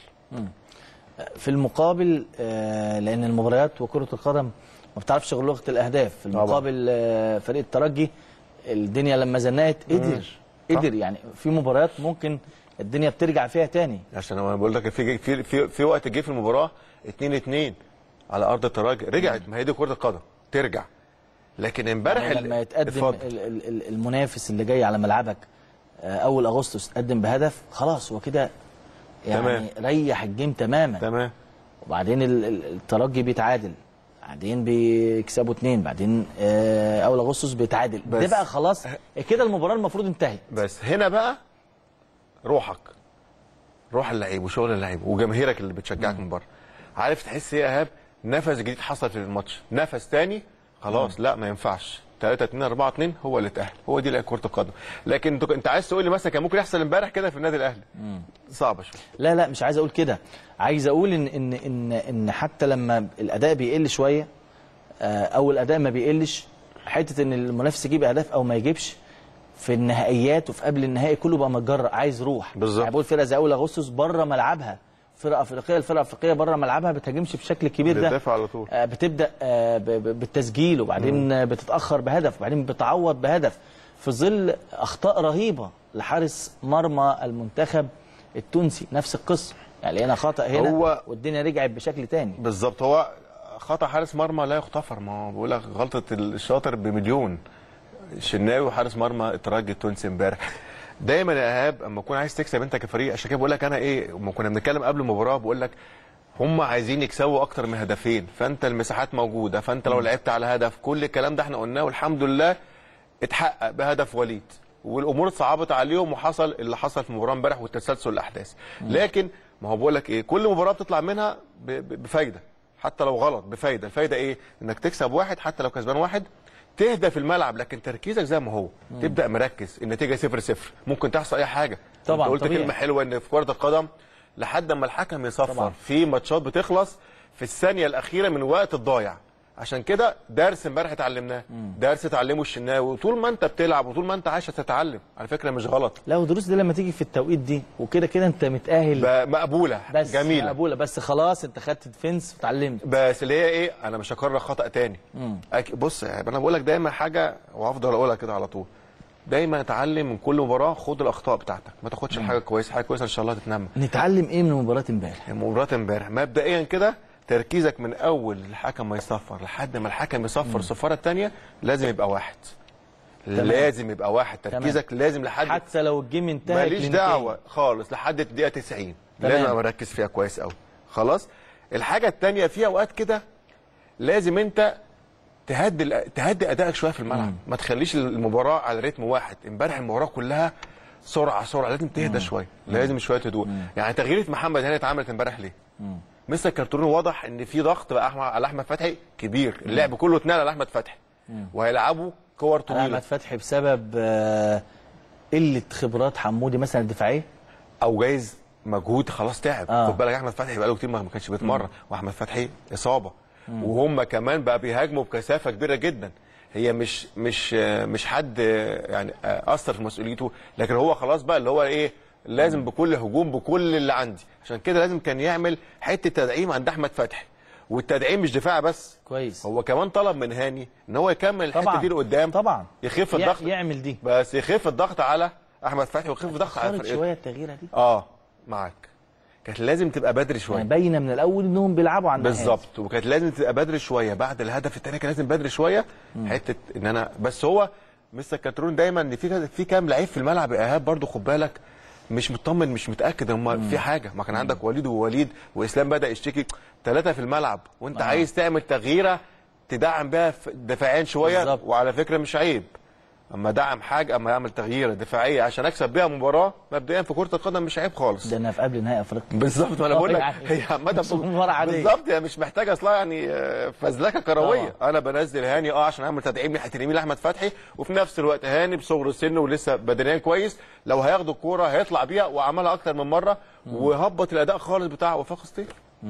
في المقابل آه، لان المباريات وكره القدم ما بتعرفش غير لغه الاهداف في المقابل آه، فريق الترجي الدنيا لما زنقت قدر قدر يعني في مباريات ممكن الدنيا بترجع فيها تاني عشان انا بقول لك في في في, في وقت جه في المباراه 2 2 على ارض الترجي رجعت ما هي دي كره القدم ترجع لكن امبارح يعني ال- لما يتقدم اتفضل. ال- ال- ال- المنافس اللي جاي على ملعبك آه، اول اغسطس تقدم بهدف خلاص هو كده يعني ريح الجيم تماما تمام وبعدين ال- ال- الترجي بيتعادل بعدين بيكسبوا اتنين بعدين آه، اول اغسطس بيتعادل ده بس- بقى خلاص كده المباراه المفروض انتهت بس هنا بقى روحك روح اللعيب وشغل اللعيب وجماهيرك اللي بتشجعك من بره عارف تحس ايه يا ايهاب نفس جديد حصل في الماتش نفس تاني خلاص لا ما ينفعش 3 2 4 2 هو اللي اتاهل هو دي اللي كره القدم لكن انت انت عايز تقول لي مثلا كان ممكن يحصل امبارح كده في النادي الاهلي صعبه شويه لا لا مش عايز اقول كده عايز اقول ان ان ان ان حتى لما الاداء بيقل شويه آه، او الاداء ما بيقلش حته ان المنافس يجيب اهداف او ما يجيبش في النهائيات وفي قبل النهائي كله بقى متجرأ عايز روح بالظبط. يعني بقول فرقه زي اول اغسطس بره ملعبها فرقه افريقيه الفرقه الافريقيه بره ملعبها ما بتهاجمش بشكل كبير ده بتدافع على طول آه، بتبدا آه، ب- ب- بالتسجيل وبعدين آه، بتتاخر بهدف وبعدين بتعوض بهدف في ظل اخطاء رهيبه لحارس مرمى المنتخب التونسي نفس القصه يعني لقينا خطا هنا هو- والدنيا رجعت بشكل تاني بالظبط هو خطا حارس مرمى لا يغتفر ما هو بقول لك غلطه الشاطر بمليون الشناوي وحارس مرمى الترجي التونسي امبارح دايما يا ايهاب اما تكون عايز تكسب انت كفريق عشان كده بقول لك انا ايه لما كنا بنتكلم قبل المباراه بقول لك هم عايزين يكسبوا اكتر من هدفين فانت المساحات موجوده فانت لو لعبت على هدف كل الكلام ده احنا قلناه والحمد لله اتحقق بهدف وليد والامور اتصعبت عليهم وحصل اللي حصل في المباراه امبارح والتسلسل الاحداث لكن ما هو بقول لك ايه كل مباراه بتطلع منها ب- ب- بفايده حتى لو غلط بفايده الفايده ايه انك تكسب واحد حتى لو كسبان واحد تهدى في الملعب لكن تركيزك زي ما هو تبدا مركز النتيجه صفر صفر ممكن تحصل اي حاجه طبعاً، أنت قلت طبيعي. كلمه حلوه ان في كره القدم لحد ما الحكم يصفر طبعاً. في ماتشات بتخلص في الثانيه الاخيره من وقت الضايع عشان كده درس امبارح اتعلمناه درس اتعلمه الشناوي وطول ما انت بتلعب وطول ما انت عايش هتتعلم على فكره مش غلط لا ودروس دي لما تيجي في التوقيت دي وكده كده انت متاهل ب- مقبوله بس جميله مقبوله بس خلاص انت خدت ديفنس وتعلمت بس اللي هي ايه انا مش هكرر خطا تاني أك... بص يعني انا بقول لك دايما حاجه وهفضل اقولها كده على طول دايما اتعلم من كل مباراه خد الاخطاء بتاعتك ما تاخدش الحاجه كويسه حاجه كويسه ان شاء الله تتنمى نتعلم ايه من مباراه امبارح مباراه امبارح مبدئيا كده تركيزك من اول الحكم ما يصفر لحد ما الحكم يصفر الصفاره الثانيه لازم يبقى واحد لازم يبقى واحد تركيزك لازم لحد حتى لو الجيم انتهى ماليش كلينيكيا. دعوه خالص لحد الدقيقه 90 تمام. لازم ابقى مركز فيها كويس قوي خلاص الحاجه الثانيه في اوقات كده لازم انت تهدي تهدي ادائك شويه في الملعب ما تخليش المباراه على رتم واحد امبارح المباراه كلها سرعه سرعه لازم تهدى شويه لازم شويه هدوء يعني تغييره محمد هاني اتعملت امبارح ليه مستر كارتون واضح ان في ضغط بقى أحمد على احمد فتحي كبير اللعب كله اتنقل على احمد فتحي وهيلعبوا كور على طويله احمد فتحي بسبب آه، قله خبرات حمودي مثلا الدفاعيه او جايز مجهود خلاص تعب آه. خد بالك احمد فتحي بقاله كتير ما ما كانش بيتمرن واحمد فتحي اصابه وهم كمان بقى بيهاجموا بكثافه كبيره جدا هي مش مش آه، مش حد آه، يعني آه، اثر في مسؤوليته لكن هو خلاص بقى اللي هو ايه لازم بكل هجوم بكل اللي عندي عشان كده لازم كان يعمل حته تدعيم عند احمد فتحي والتدعيم مش دفاع بس كويس هو كمان طلب من هاني ان هو يكمل الحته طبعا دي لقدام طبعا يخف يع- الضغط يعمل دي بس يخف الضغط على احمد فتحي ويخف الضغط على خرج فرقته شويه التغييره دي اه معاك كانت لازم تبقى بدري شويه يعني باينه من الاول انهم بيلعبوا على النهاية. بالظبط وكانت لازم تبقى بدري شويه بعد الهدف الثاني كان لازم بدري شويه حته ان انا بس هو مستر كاترون دايما ان في في كام لعيب في الملعب يا ايهاب برضه خد بالك مش مطمن مش متاكد هم في حاجه ما كان عندك وليد ووليد واسلام بدا يشتكي ثلاثه في الملعب وانت آه. عايز تعمل تغييره تدعم بيها ف- دفاعيا شويه بالظبط. وعلى فكره مش عيب اما دعم حاجه اما يعمل تغييره دفاعيه عشان اكسب بيها مباراه مبدئيا في كره القدم مش عيب خالص ده انا في قبل نهائي افريقيا بالظبط ما انا بقول لك يعني هي عامه مش مباراة عادية. بالظبط هي مش محتاجه اصلا يعني آه، فزلكه كرويه انا بنزل هاني اه عشان اعمل تدعيم ناحيه اليمين لاحمد فتحي وفي نفس الوقت هاني بصغر السن ولسه بدنيا كويس لو هياخد الكوره هيطلع بيها وعملها اكتر من مره وهبط الاداء خالص بتاع وفاق سطيف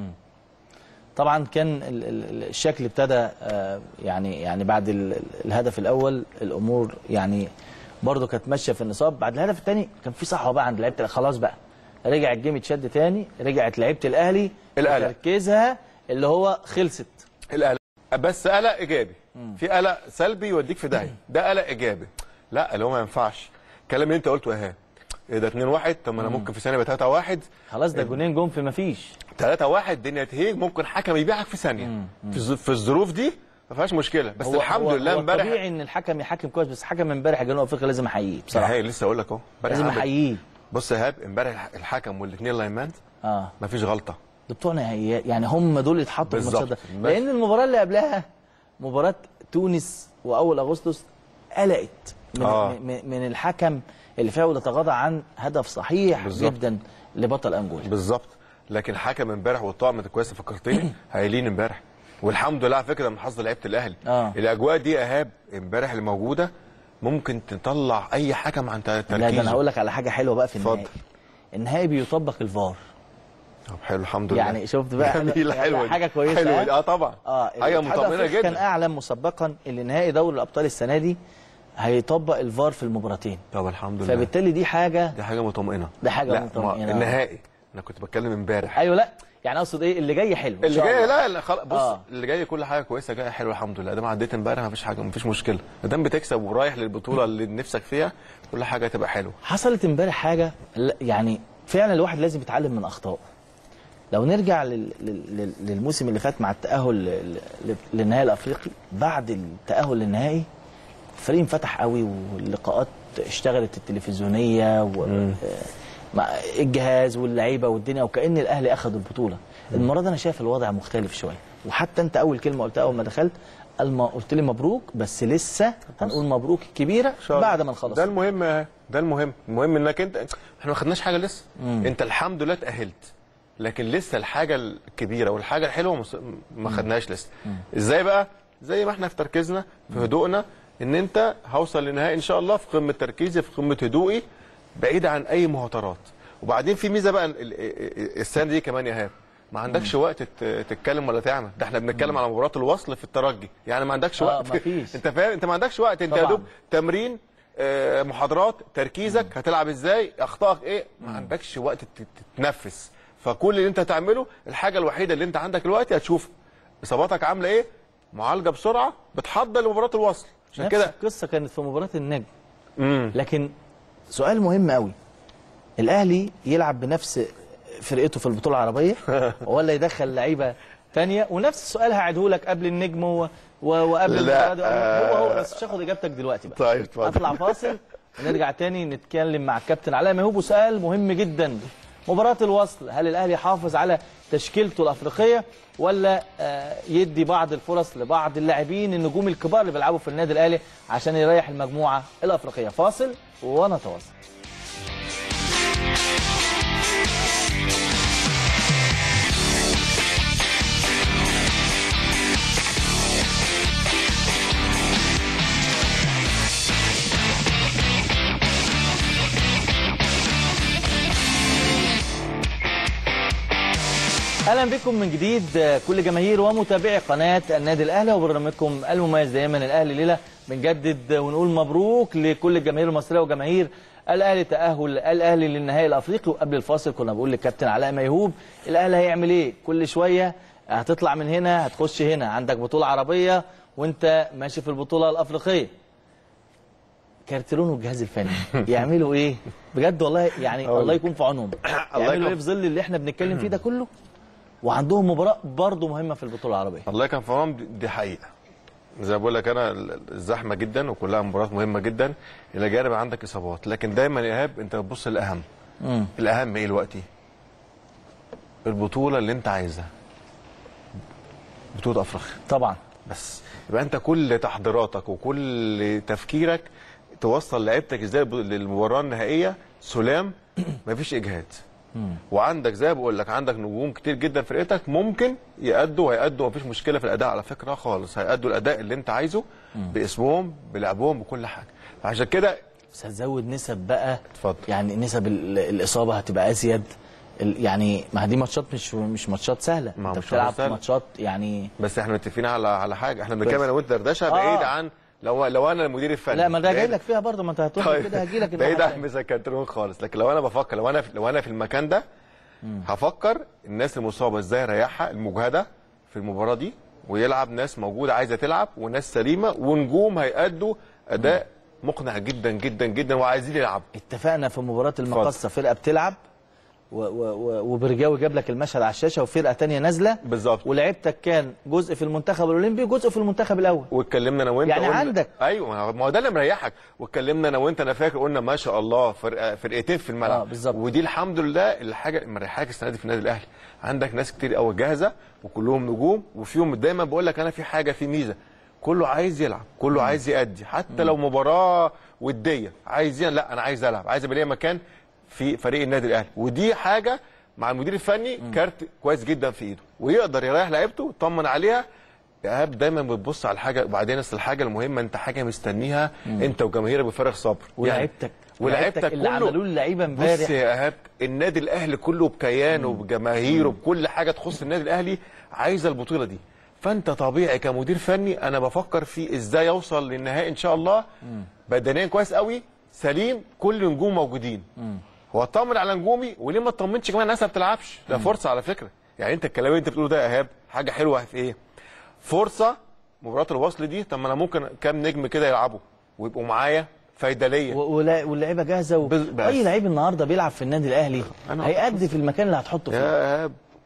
طبعا كان ال- ال- الشكل ابتدى آه، يعني يعني بعد ال- ال- الهدف الاول الامور يعني برضه كانت ماشيه في النصاب بعد الهدف الثاني كان في صحوه بقى عند لعيبه خلاص بقى رجع الجيم اتشد تاني رجعت لعيبه الاهلي القلق. تركيزها اللي هو خلصت القلق بس قلق ايجابي في قلق سلبي يوديك في داهيه ده قلق ايجابي لا اللي هو ما ينفعش الكلام اللي انت قلته اهي ايه ده 2 1 طب ما انا ممكن في ثانيه يبقى 3 1 خلاص ده جونين جون في ما فيش 3 1 الدنيا تهيج ممكن حكم يبيعك في ثانيه في الظ- في الظروف دي ما فيهاش مشكله بس هو الحمد هو لله هو امبارح طبيعي ان الحكم يحكم كويس بس حكم امبارح جنوب افريقيا لازم احييه بصراحه هي لسه اقول لك اهو امبارح لازم عمل- احييه بص يا ايهاب امبارح الحكم والاثنين لايمان اه ما فيش غلطه ده بتوع نهائيات يعني هم دول اللي اتحطوا في الماتش بالظبط. ده لان المباراه اللي قبلها مباراه تونس واول اغسطس قلقت من, آه. من, من الحكم اللي فاول يتغاضى عن هدف صحيح بالظبط. جدا لبطل انجولا بالظبط لكن الحكم امبارح والطاقم كويس فكرتني هايلين امبارح والحمد لله على فكره من حظ لعيبه الاهلي آه. الاجواء دي يا ايهاب امبارح اللي موجوده ممكن تطلع اي حكم عن لا ده انا تركيزه هقول لك على حاجه حلوه بقى في النهائي اتفضل. النهائي بيطبق الفار طب حلو الحمد لله يعني شفت بقى جميلة، يعني حلوه دي. حاجه كويسه حلوه ها؟ دي اه طبعا اه حاجه الاتحاد مطمئنه الأفريقي كان جدا اعلن مسبقا ان نهائي دوري الابطال السنه دي هيطبق الفار في المباراتين طب الحمد لله فبالتالي دي حاجه دي حاجه مطمئنه دي حاجة لا، ما- مطمئنة. النهائي انا كنت بتكلم امبارح ايوه لا يعني اقصد ايه اللي جاي حلو إن اللي شاء جاي الله. لا لا خلاص بص آه. آه. اللي جاي كل حاجه كويسه جايه حلوه الحمد لله ادام عديت امبارح مفيش حاجه مفيش مشكله ادام بتكسب ورايح للبطوله اللي نفسك فيها كل حاجه هتبقى حلوه حصلت امبارح حاجه لا- يعني فعلا الواحد لازم يتعلم من اخطائه لو نرجع لل... لل... للموسم اللي فات مع التاهل ل- ل- للنهائي الافريقي بعد التاهل للنهائي الفريق انفتح قوي واللقاءات اشتغلت التلفزيونيه و آه، مع الجهاز واللعيبه والدنيا وكأن الاهلي اخذ البطوله المره دي انا شايف الوضع مختلف شويه وحتى انت اول كلمه قلتها اول ما دخلت الم... قلت لي مبروك بس لسه هنقول مبروك الكبيره شاء الله. بعد ما نخلص ده المهم يا- ده المهم المهم انك انت احنا ما خدناش حاجه لسه انت الحمد لله اتاهلت لكن لسه الحاجه الكبيره والحاجه الحلوه مس- ما خدناش لسه ازاي بقى زي ما احنا في تركيزنا في هدوءنا ان انت هوصل للنهائي ان شاء الله في قمه تركيزي في قمه هدوئي بعيد عن اي مهاترات وبعدين في ميزه بقى ال- ال- السنه دي كمان يا ايهاب ما عندكش وقت تت- تتكلم ولا تعمل ده احنا بنتكلم على مباراه الوصل في الترجي يعني ما عندكش آه، وقت مفيش. انت فاهم انت ما عندكش وقت انت يا طبعاً. دوب تمرين آه، محاضرات تركيزك هتلعب ازاي اخطائك ايه ما عندكش وقت تت- تتنفس فكل اللي انت هتعمله الحاجه الوحيده اللي انت عندك دلوقتي هتشوف اصاباتك عامله ايه معالجه بسرعه بتحضر لمباراه الوصل عشان نفس كده القصه كانت في مباراه النجم امم لكن سؤال مهم قوي الاهلي يلعب بنفس فرقته في البطوله العربيه ولا يدخل لعيبه تانية ونفس السؤال هعيده لك قبل النجم و... و... وقبل لا، المباراة دي. هو هو بس مش هاخد اجابتك دلوقتي بقى طيب اتفضل هطلع فاصل ونرجع تاني نتكلم مع الكابتن علاء مهوب وسؤال مهم جدا مباراة الوصل هل الأهلي يحافظ على تشكيلته الأفريقية ولا آه، يدي بعض الفرص لبعض اللاعبين النجوم الكبار اللي بيلعبوا في النادي الأهلي عشان يريح المجموعة الأفريقية فاصل ونتواصل اهلا بكم من جديد آه، كل جماهير ومتابعي قناه النادي الاهلي وبرنامجكم المميز دائما الاهلي ليله بنجدد ونقول مبروك لكل الجماهير المصريه وجماهير الاهلي تاهل الاهلي للنهائي الافريقي وقبل الفاصل كنا بقول للكابتن علاء ميهوب الاهلي هيعمل ايه كل شويه هتطلع من هنا هتخش هنا عندك بطوله عربيه وانت ماشي في البطوله الافريقيه كارتلون والجهاز الفني يعملوا ايه بجد والله يعني أقول الله لك. يكون في عونهم الله يعملوا ايه يكون- في ظل اللي احنا بنتكلم فيه ده كله وعندهم مباراه برضه مهمه في البطوله العربيه الله كان في عونهم دي- دي حقيقه زي ما بقول لك انا ال- الزحمه جدا وكلها مباريات مهمه جدا الى جانب عندك اصابات لكن دايما يا ايهاب انت بتبص للاهم امم الاهم ايه دلوقتي البطوله اللي انت عايزها بطوله افريقيا طبعا بس يبقى انت كل تحضيراتك وكل تفكيرك توصل لعيبتك ازاي للمباراه النهائيه سلام مفيش اجهاد وعندك زي ما بقول لك عندك نجوم كتير جدا في فرقتك ممكن يأدوا وهيأدوا مفيش مشكله في الاداء على فكره خالص هيأدوا الاداء اللي انت عايزه باسمهم بلعبهم بكل حاجه عشان كده بس هتزود نسب بقى اتفضل يعني نسب ال- الاصابه هتبقى ازيد ال- يعني ما دي ماتشات مش مش ماتشات سهله ما انت مش بتلعب ماتشات سهلة. ماتشات يعني بس احنا متفقين على على حاجه احنا بنتكلم بس. انا وانت دردشه آه. بعيد عن لو لو انا المدير الفني لا ما انا جاي بعيد- لك فيها برضه ما انت هتروح كده هجي لك بعيد عن مسكنترون خالص لكن لو انا بفكر لو انا في لو انا في المكان ده هفكر الناس المصابه ازاي اريحها المجهده في المباراه دي ويلعب ناس موجوده عايزه تلعب وناس سليمه ونجوم هيأدوا اداء مقنع جدا جدا جدا وعايزين يلعبوا اتفقنا في مباراه المقصه فرقه بتلعب و- و- و- وبرجاوي جاب لك المشهد على الشاشه وفرقه تانية نازله بالظبط ولعبتك كان جزء في المنتخب الاولمبي وجزء في المنتخب الاول واتكلمنا انا وانت يعني قلنا- عندك. ايوه ما هو- ما هو ده اللي مريحك واتكلمنا انا وانت انا فاكر قلنا ما شاء الله فرقه فرقتين في الملعب آه، بالظبط. ودي الحمد لله الحاجه اللي مريحاك السنه دي في النادي الاهلي عندك ناس كتير قوي جاهزه وكلهم نجوم وفيهم دايما بقول لك انا في حاجه في ميزه كله عايز يلعب كله عايز يأدي حتى لو مباراه وديه عايز يلعب. لا انا عايز العب عايز يبقى ليا مكان في فريق النادي الاهلي ودي حاجه مع المدير الفني كارت كويس جدا في ايده ويقدر يريح لعيبته يطمن عليها ايهاب دايما بتبص على الحاجه وبعدين اصل الحاجه المهمه انت حاجه مستنيها انت وجماهيرك بفارغ صبر ولعبتك ولعبتك اللي كله عملوه اللعيبه بص امبارح يا ايهاب النادي الاهلي كله بكيانه وبجماهيره بكل حاجه تخص النادي الاهلي عايزه البطوله دي فانت طبيعي كمدير فني انا بفكر في ازاي اوصل للنهائي ان شاء الله بدنيا كويس قوي سليم كل نجوم موجودين هو اطمن على نجومي وليه ما اطمنش كمان الناس ما بتلعبش ده فرصه على فكره يعني انت الكلام اللي انت بتقوله ده يا ايهاب حاجه حلوه في ايه فرصه مباراه الوصل دي طب ما انا ممكن كام نجم كده يلعبوا ويبقوا معايا فايده ليا و- ولا- واللعيبه جاهزه و... بس- بس. اي لعيب النهارده بيلعب في النادي الاهلي أنا- هيأدي في المكان اللي هتحطه يا فيه ايهاب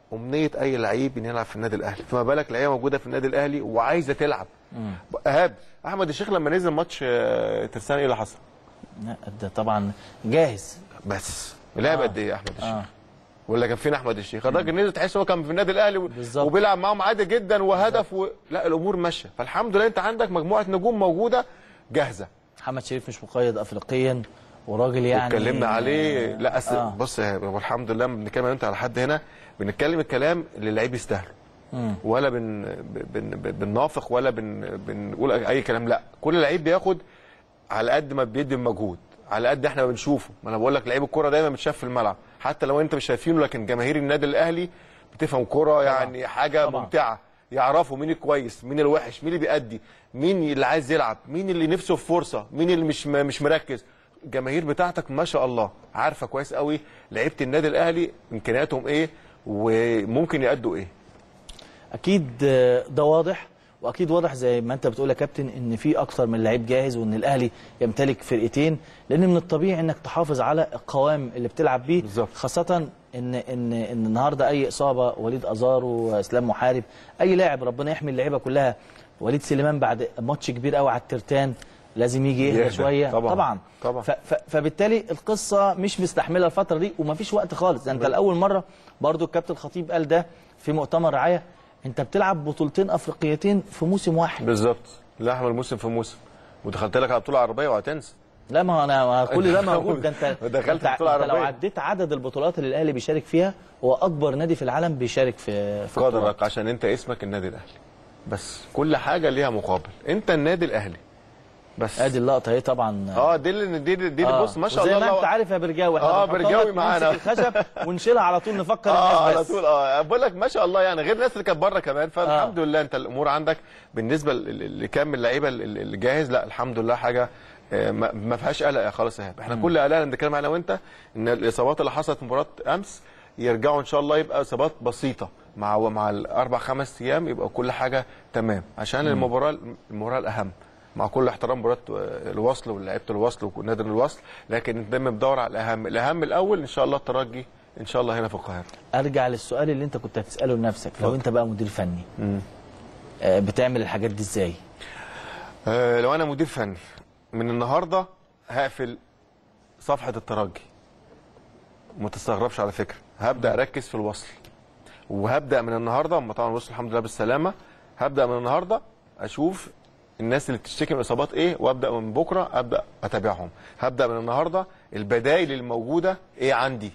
امنيه اي لعيب ان يلعب في النادي الاهلي فما بالك لعيبه موجوده في النادي الاهلي وعايزه تلعب ايهاب احمد الشيخ لما نزل ماتش آه، ترسانة ايه اللي حصل لا، ده طبعا جاهز بس لعب آه. قد ايه احمد الشيخ اه ولا كان فين احمد الشيخ الراجل نزل تحس هو كان في النادي الاهلي و- بالظبط. وبيلعب معاهم عادي جدا وهدف و... لا الامور ماشيه فالحمد لله انت عندك مجموعه نجوم موجوده جاهزه محمد شريف مش مقيد افريقيا وراجل يعني اتكلمنا عليه لا أس... آه. بص يا هو الحمد لله لما بنتكلم انت على حد هنا بنتكلم الكلام اللي اللعيب يستاهله مم. ولا بن... بن... بن... بننافق ولا بن... بنقول اي كلام لا كل لعيب بياخد على قد ما بيدي مجهود على قد احنا ما بنشوفه ما انا بقول لك لعيب الكوره دايما متشاف في الملعب حتى لو انت مش شايفينه لكن جماهير النادي الاهلي بتفهم كوره يعني حاجه طبعاً. ممتعه يعرفوا مين الكويس مين الوحش مين اللي بيأدي مين اللي عايز يلعب مين اللي نفسه في فرصه مين اللي مش مش مركز الجماهير بتاعتك ما شاء الله عارفه كويس قوي لعيبه النادي الاهلي امكانياتهم ايه وممكن يأدوا ايه اكيد آه، ده واضح واكيد واضح زي ما انت بتقول يا كابتن ان في اكتر من لعيب جاهز وان الاهلي يمتلك فرقتين لان من الطبيعي انك تحافظ على القوام اللي بتلعب بيه بالظبط. خاصه ان ان ان النهارده اي اصابه وليد ازارو اسلام محارب اي لاعب ربنا يحمي اللعيبه كلها وليد سليمان بعد ماتش كبير قوي على الترتان لازم يجي يهدى يهدى. شويه طبعاً. طبعا طبعاً. ف ف فبالتالي القصه مش مستحمله الفتره دي ومفيش وقت خالص ده انت لاول مره برضو الكابتن الخطيب قال ده في مؤتمر رعايه انت بتلعب بطولتين افريقيتين في موسم واحد بالظبط لا احمل موسم في موسم ودخلت لك على بطوله عربيه وهتنسى لا ما هو انا ما كل ده موجود ده انت دخلت انت, بطولة انت لو عربية. عديت عدد البطولات اللي الاهلي بيشارك فيها هو اكبر نادي في العالم بيشارك في في بطولات. قدرك عشان انت اسمك النادي الاهلي بس كل حاجه ليها مقابل انت النادي الاهلي بس ادي اللقطه اهي طبعا اه دي اللي دي اللي- دي اللي آه. بص ما شاء وزي الله ما الله- انت عارف يا برجاوي احنا آه، بنحطها برجاوي لك معانا. نمسك الخشب ونشيلها على طول نفكر اه الناس على بس طول اه بقول لك ما شاء الله يعني غير الناس اللي كانت بره كمان فالحمد لله انت الامور عندك بالنسبه ل- ل- لكم اللعيبه اللي اللي جاهز لا الحمد لله حاجه آه، ما ما فيهاش قلق يا خالص يا ايهاب احنا كل قلقنا بنتكلم انا وانت ان الاصابات اللي حصلت في مباراه امس يرجعوا ان شاء الله يبقى اصابات بسيطه مع مع الاربع خمس ايام يبقى كل حاجه تمام عشان المباراه المباراه الاهم مع كل احترام مباراه آه، الوصل ولعيبه الوصل ونادي الوصل لكن انت دايما بتدور على الاهم الاهم الاول ان شاء الله الترجي ان شاء الله هنا في القاهره ارجع للسؤال اللي انت كنت هتساله لنفسك لو اتفضل. انت بقى مدير فني آه، بتعمل الحاجات دي ازاي آه، لو انا مدير فني من النهارده هقفل صفحه الترجي وما تستغربش على فكره هبدا اركز في الوصل وهبدا من النهارده هم طبعا وصلوا الحمد لله بالسلامه هبدا من النهارده اشوف الناس اللي بتشتكي من اصابات ايه وابدا من بكره ابدا اتابعهم هبدا من النهارده البدائل الموجوده ايه عندي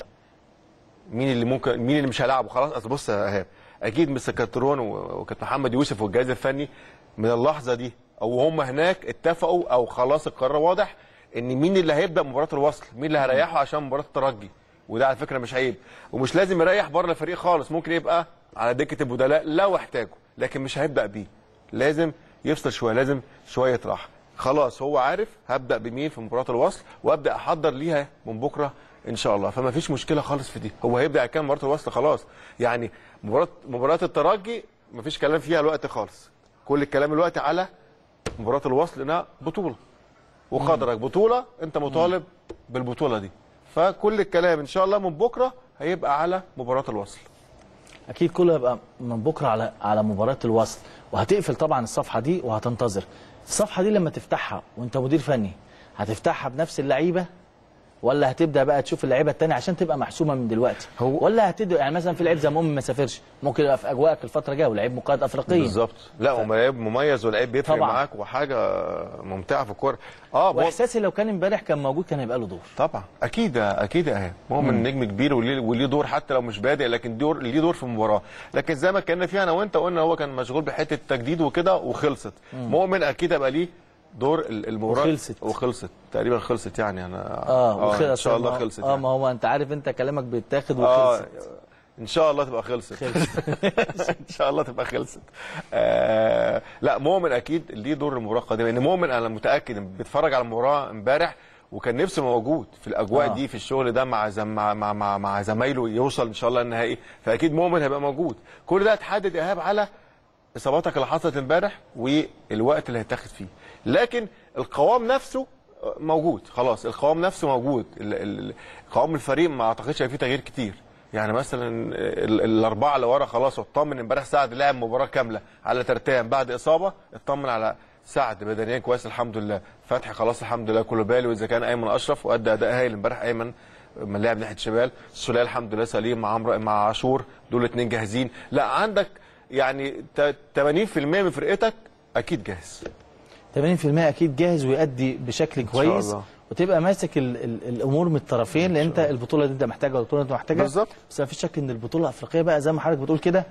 مين اللي ممكن مين اللي مش هيلعبه خلاص اصل بص يا ايهاب اكيد مستر كاترون و- وكابتن محمد يوسف والجهاز الفني من اللحظه دي او هم هناك اتفقوا او خلاص القرار واضح ان مين اللي هيبدا مباراه الوصل مين اللي هيريحه عشان مباراه الترجي وده على فكره مش عيب ومش لازم يريح بره الفريق خالص ممكن يبقى على دكه البدلاء لو احتاجه لكن مش هيبدا بيه لازم يفصل شويه لازم شويه راحه خلاص هو عارف هبدا بمين في مباراه الوصل وابدا احضر ليها من بكره ان شاء الله فما فيش مشكله خالص في دي هو هيبدا كام مباراه الوصل خلاص يعني مباراه مباراه الترجي ما فيش كلام فيها الوقت خالص كل الكلام الوقت على مباراه الوصل انها بطوله وقدرك بطوله انت مطالب بالبطوله دي فكل الكلام ان شاء الله من بكره هيبقى على مباراه الوصل اكيد كله هيبقى من بكره على على مباراه الوصل وهتقفل طبعا الصفحه دي وهتنتظر الصفحه دي لما تفتحها وانت مدير فني هتفتحها بنفس اللعيبه ولا هتبدا بقى تشوف اللعيبه الثانيه عشان تبقى محسومه من دلوقتي هو- ولا هتبدا يعني مثلا في لعيب زي مؤمن ما سافرش ممكن يبقى في اجواءك الفتره الجايه ولعيب مقيد افريقيا بالظبط لا ف... لعيب مميز ولعيب بيفرق طبعاً. معاك وحاجه ممتعه في الكوره اه مو- واحساسي لو كان امبارح كان موجود كان هيبقى له دور طبعا اكيد اكيد اهي مؤمن نجم كبير وليه وليه دور حتى لو مش بادئ لكن دور ليه دور في المباراه لكن زي ما اتكلمنا فيها انا وانت قلنا هو كان مشغول بحته تجديد وكده وخلصت مؤمن اكيد هيبقى ليه دور ال- المباراه وخلصت. وخلصت تقريبا خلصت يعني انا اه وخلص ان شاء الله خلصت اه يعني. ما هو انت عارف انت كلامك بيتاخد اه وخلصت ان شاء الله تبقى خلصت خلصت. ان شاء الله تبقى خلصت آه لا مؤمن اكيد ليه دور المباراه القادمه ان مؤمن انا متاكد إن بيتفرج على المباراه امبارح وكان نفسه موجود في الاجواء آه. دي في الشغل ده مع زم مع مع مع, مع زمايله يوصل ان شاء الله النهائي فاكيد مؤمن هيبقى موجود كل ده هتحدد ايهاب على اصاباتك اللي حصلت امبارح والوقت اللي هيتاخد فيه لكن القوام نفسه موجود خلاص القوام نفسه موجود ال- ال- قوام الفريق ما اعتقدش هيبقى فيه تغيير كتير يعني مثلا ال- الاربعه اللي ورا خلاص اطمن امبارح سعد لعب مباراه كامله على ترتان بعد اصابه اطمن على سعد بدنيا كويس الحمد لله فتحي خلاص الحمد لله كله بالي واذا كان ايمن اشرف وادى اداء هايل امبارح ايمن من لعب ناحيه شمال سوليه الحمد لله سليم مع عمرو مع عاشور دول اتنين جاهزين لا عندك يعني ت- 80% من فرقتك اكيد جاهز 80% اكيد جاهز ويؤدي بشكل كويس الله. وتبقى ماسك ال ال الامور من الطرفين لان انت البطوله دي انت محتاجها والبطوله دي انت محتاجها بالظبط. بس ما فيش شك ان البطوله الافريقيه بقى زي ما حضرتك بتقول كده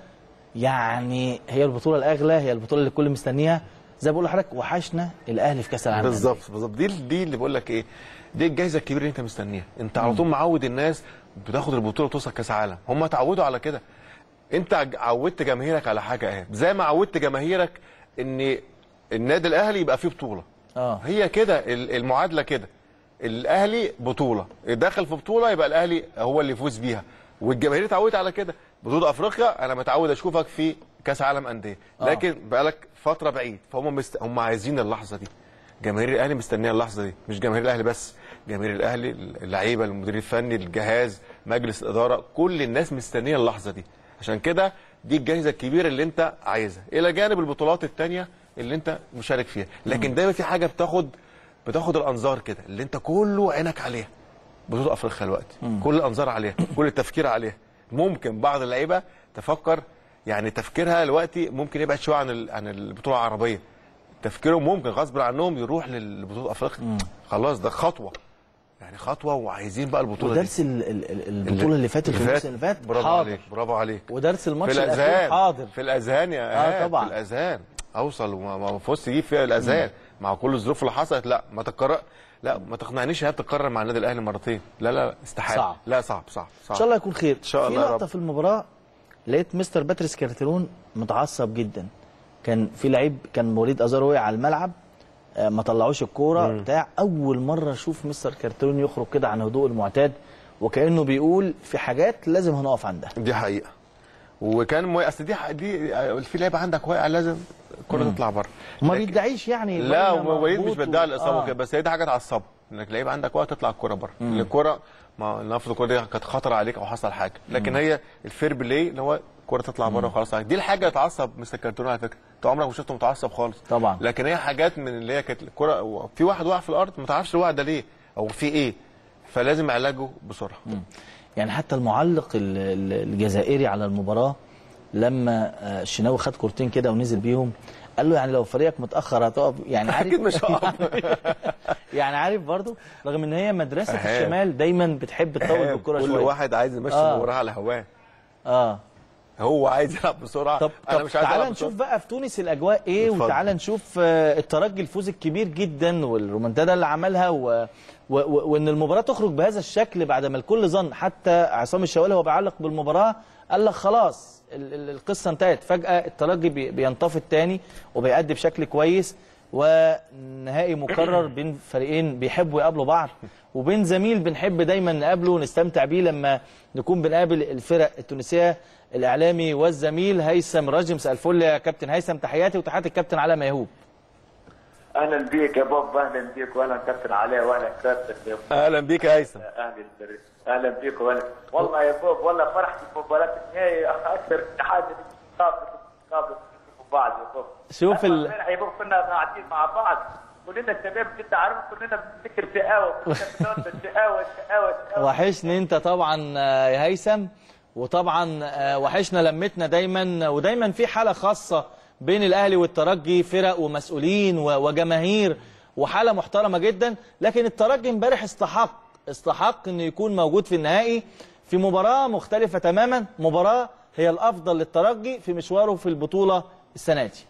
يعني هي البطوله الاغلى هي البطوله اللي الكل مستنيها زي ما بقول لحضرتك وحشنا الاهلي في كاس العالم بالظبط بالظبط دي دي اللي بقول لك ايه دي الجائزه الكبيره اللي انت مستنيها انت على طول معود الناس بتاخد البطوله وتوصل كاس عالم هم اتعودوا على كده انت ع- عودت جماهيرك على حاجه اهي زي ما عودت جماهيرك ان النادي الاهلي يبقى فيه بطوله اه هي كده ال- المعادله كده الاهلي بطوله دخل في بطوله يبقى الاهلي هو اللي يفوز بيها والجماهير اتعودت على كده بطوله افريقيا انا متعود اشوفك في كاس عالم انديه آه. لكن بقالك فتره بعيد فهم مست... هم عايزين اللحظه دي جماهير الاهلي مستنيه اللحظه دي مش جماهير الاهلي بس جماهير الاهلي اللعيبه المدير الفني الجهاز مجلس الاداره كل الناس مستنيه اللحظه دي عشان كده دي الجائزه الكبيره اللي انت عايزها الى جانب البطولات الثانيه اللي انت مشارك فيها لكن دايما في حاجه بتاخد بتاخد الانظار كده اللي انت كله عينك عليها بطوله افريقيا دلوقتي كل الانظار عليها كل التفكير عليها ممكن بعض اللعيبه تفكر يعني تفكيرها دلوقتي ممكن يبعد شويه عن ال- عن البطوله العربيه تفكيرهم ممكن غصب عنهم يروح للبطوله افريقيا خلاص ده خطوه يعني خطوه وعايزين بقى البطوله ودرس ال ال ال البطوله اللي فاتت والموسم اللي فات برافو حاضر عليك برافو عليك ودرس في الماتش الاخير الاذهان حاضر في الاذهان يا آه، ايهاب طبعا. في الاذهان اوصل وما ما فزت تجيب فيها الاذهان مع كل الظروف اللي حصلت لا ما تكرر لا ما تقنعنيش انها تتكرر مع النادي الاهلي مرتين لا لا لا، استحاله صعب. لا صعب صعب صعب ان شاء الله يكون خير إن شاء الله في يا لقطه رب. في المباراه لقيت مستر باتريس كارتيرون متعصب جدا كان في لعيب كان وليد ازار وقع على الملعب آه، ما طلعوش الكوره بتاع اول مره اشوف مستر كارتيرون يخرج كده عن هدوء المعتاد وكانه بيقول في حاجات لازم هنقف عندها دي حقيقه وكان مو... اصل دي ح- دي في لعيبه عندك واقع لازم الكره تطلع بره وما لكن- بيدعيش يعني لا باينة وليد مش مربوط و- بيدعي الاصابه آه. كده بس هي دي حاجه تعصبه انك لعيب عندك وقت تطلع الكوره بره الكوره ما نفرض الكوره دي كانت خطر عليك او حصل حاجه لكن هي الفير بلاي اللي هو الكوره تطلع بره وخلاص دي الحاجه اللي تعصب مستر كارتون على فكره انت عمرك ما شفته متعصب خالص طبعا. لكن هي حاجات من اللي هي كانت الكوره في واحد وقع في الارض ما تعرفش الوقع ده ليه او في ايه فلازم علاجه بسرعه يعني حتى المعلق ال- ال- الجزائري على المباراه لما آه، الشناوي خد كورتين كده ونزل بيهم قال له يعني لو فريقك متاخر هتقف يعني عارف اكيد مش هقف يعني عارف برضو رغم ان هي مدرسه أهاب. الشمال دايما بتحب تطول بالكره كل شويه واحد عايز يمشي آه. المباراه على هواه اه هو عايز يلعب بسرعه طب انا طب مش عايز تعالى العب نشوف بسرعه بقى في تونس الاجواء ايه اتفضل. وتعالى نشوف آه، الترجي الفوز الكبير جدا والرومنتادا اللي عملها و... و... و... وان المباراه تخرج بهذا الشكل بعد ما الكل ظن حتى عصام الشوالي وهو بيعلق بالمباراه قال لك خلاص ال... ال- القصه انتهت فجاه الترجي بي... بينتفض تاني وبيأدي بشكل كويس ونهائي مكرر بين فريقين بيحبوا يقابلوا بعض وبين زميل بنحب دايما نقابله ونستمتع بيه لما نكون بنقابل الفرق التونسيه الاعلامي والزميل هيثم راجي مساء الفل يا كابتن هيثم تحياتي وتحيات الكابتن علاء ميهوب اهلا بيك يا بوب اهلا بيك واهلا كابتن علاء واهلا كابتن يا بوب. اهلا بيك يا هيثم اهلا بيك اهلا بيك واهلا والله يا بوب والله فرحت بمباراه النهائي اكثر اتحاد قابل قابل بعض يا بوب شوف ال- امبارح يا بوب كنا قاعدين مع بعض كلنا الشباب انت عارف كلنا بنفتكر شقاوه كلنا بنقول شقاوه شقاوه شقاوه وحشني انت طبعا آه، يا هيثم وطبعا آه، وحشنا لمتنا دايما ودايما في حاله خاصه بين الاهلي والترجي فرق ومسؤولين و- وجماهير وحاله محترمه جدا لكن الترجي امبارح استحق استحق انه يكون موجود في النهائي في مباراه مختلفه تماما مباراه هي الافضل للترجي في مشواره في البطوله السنه دي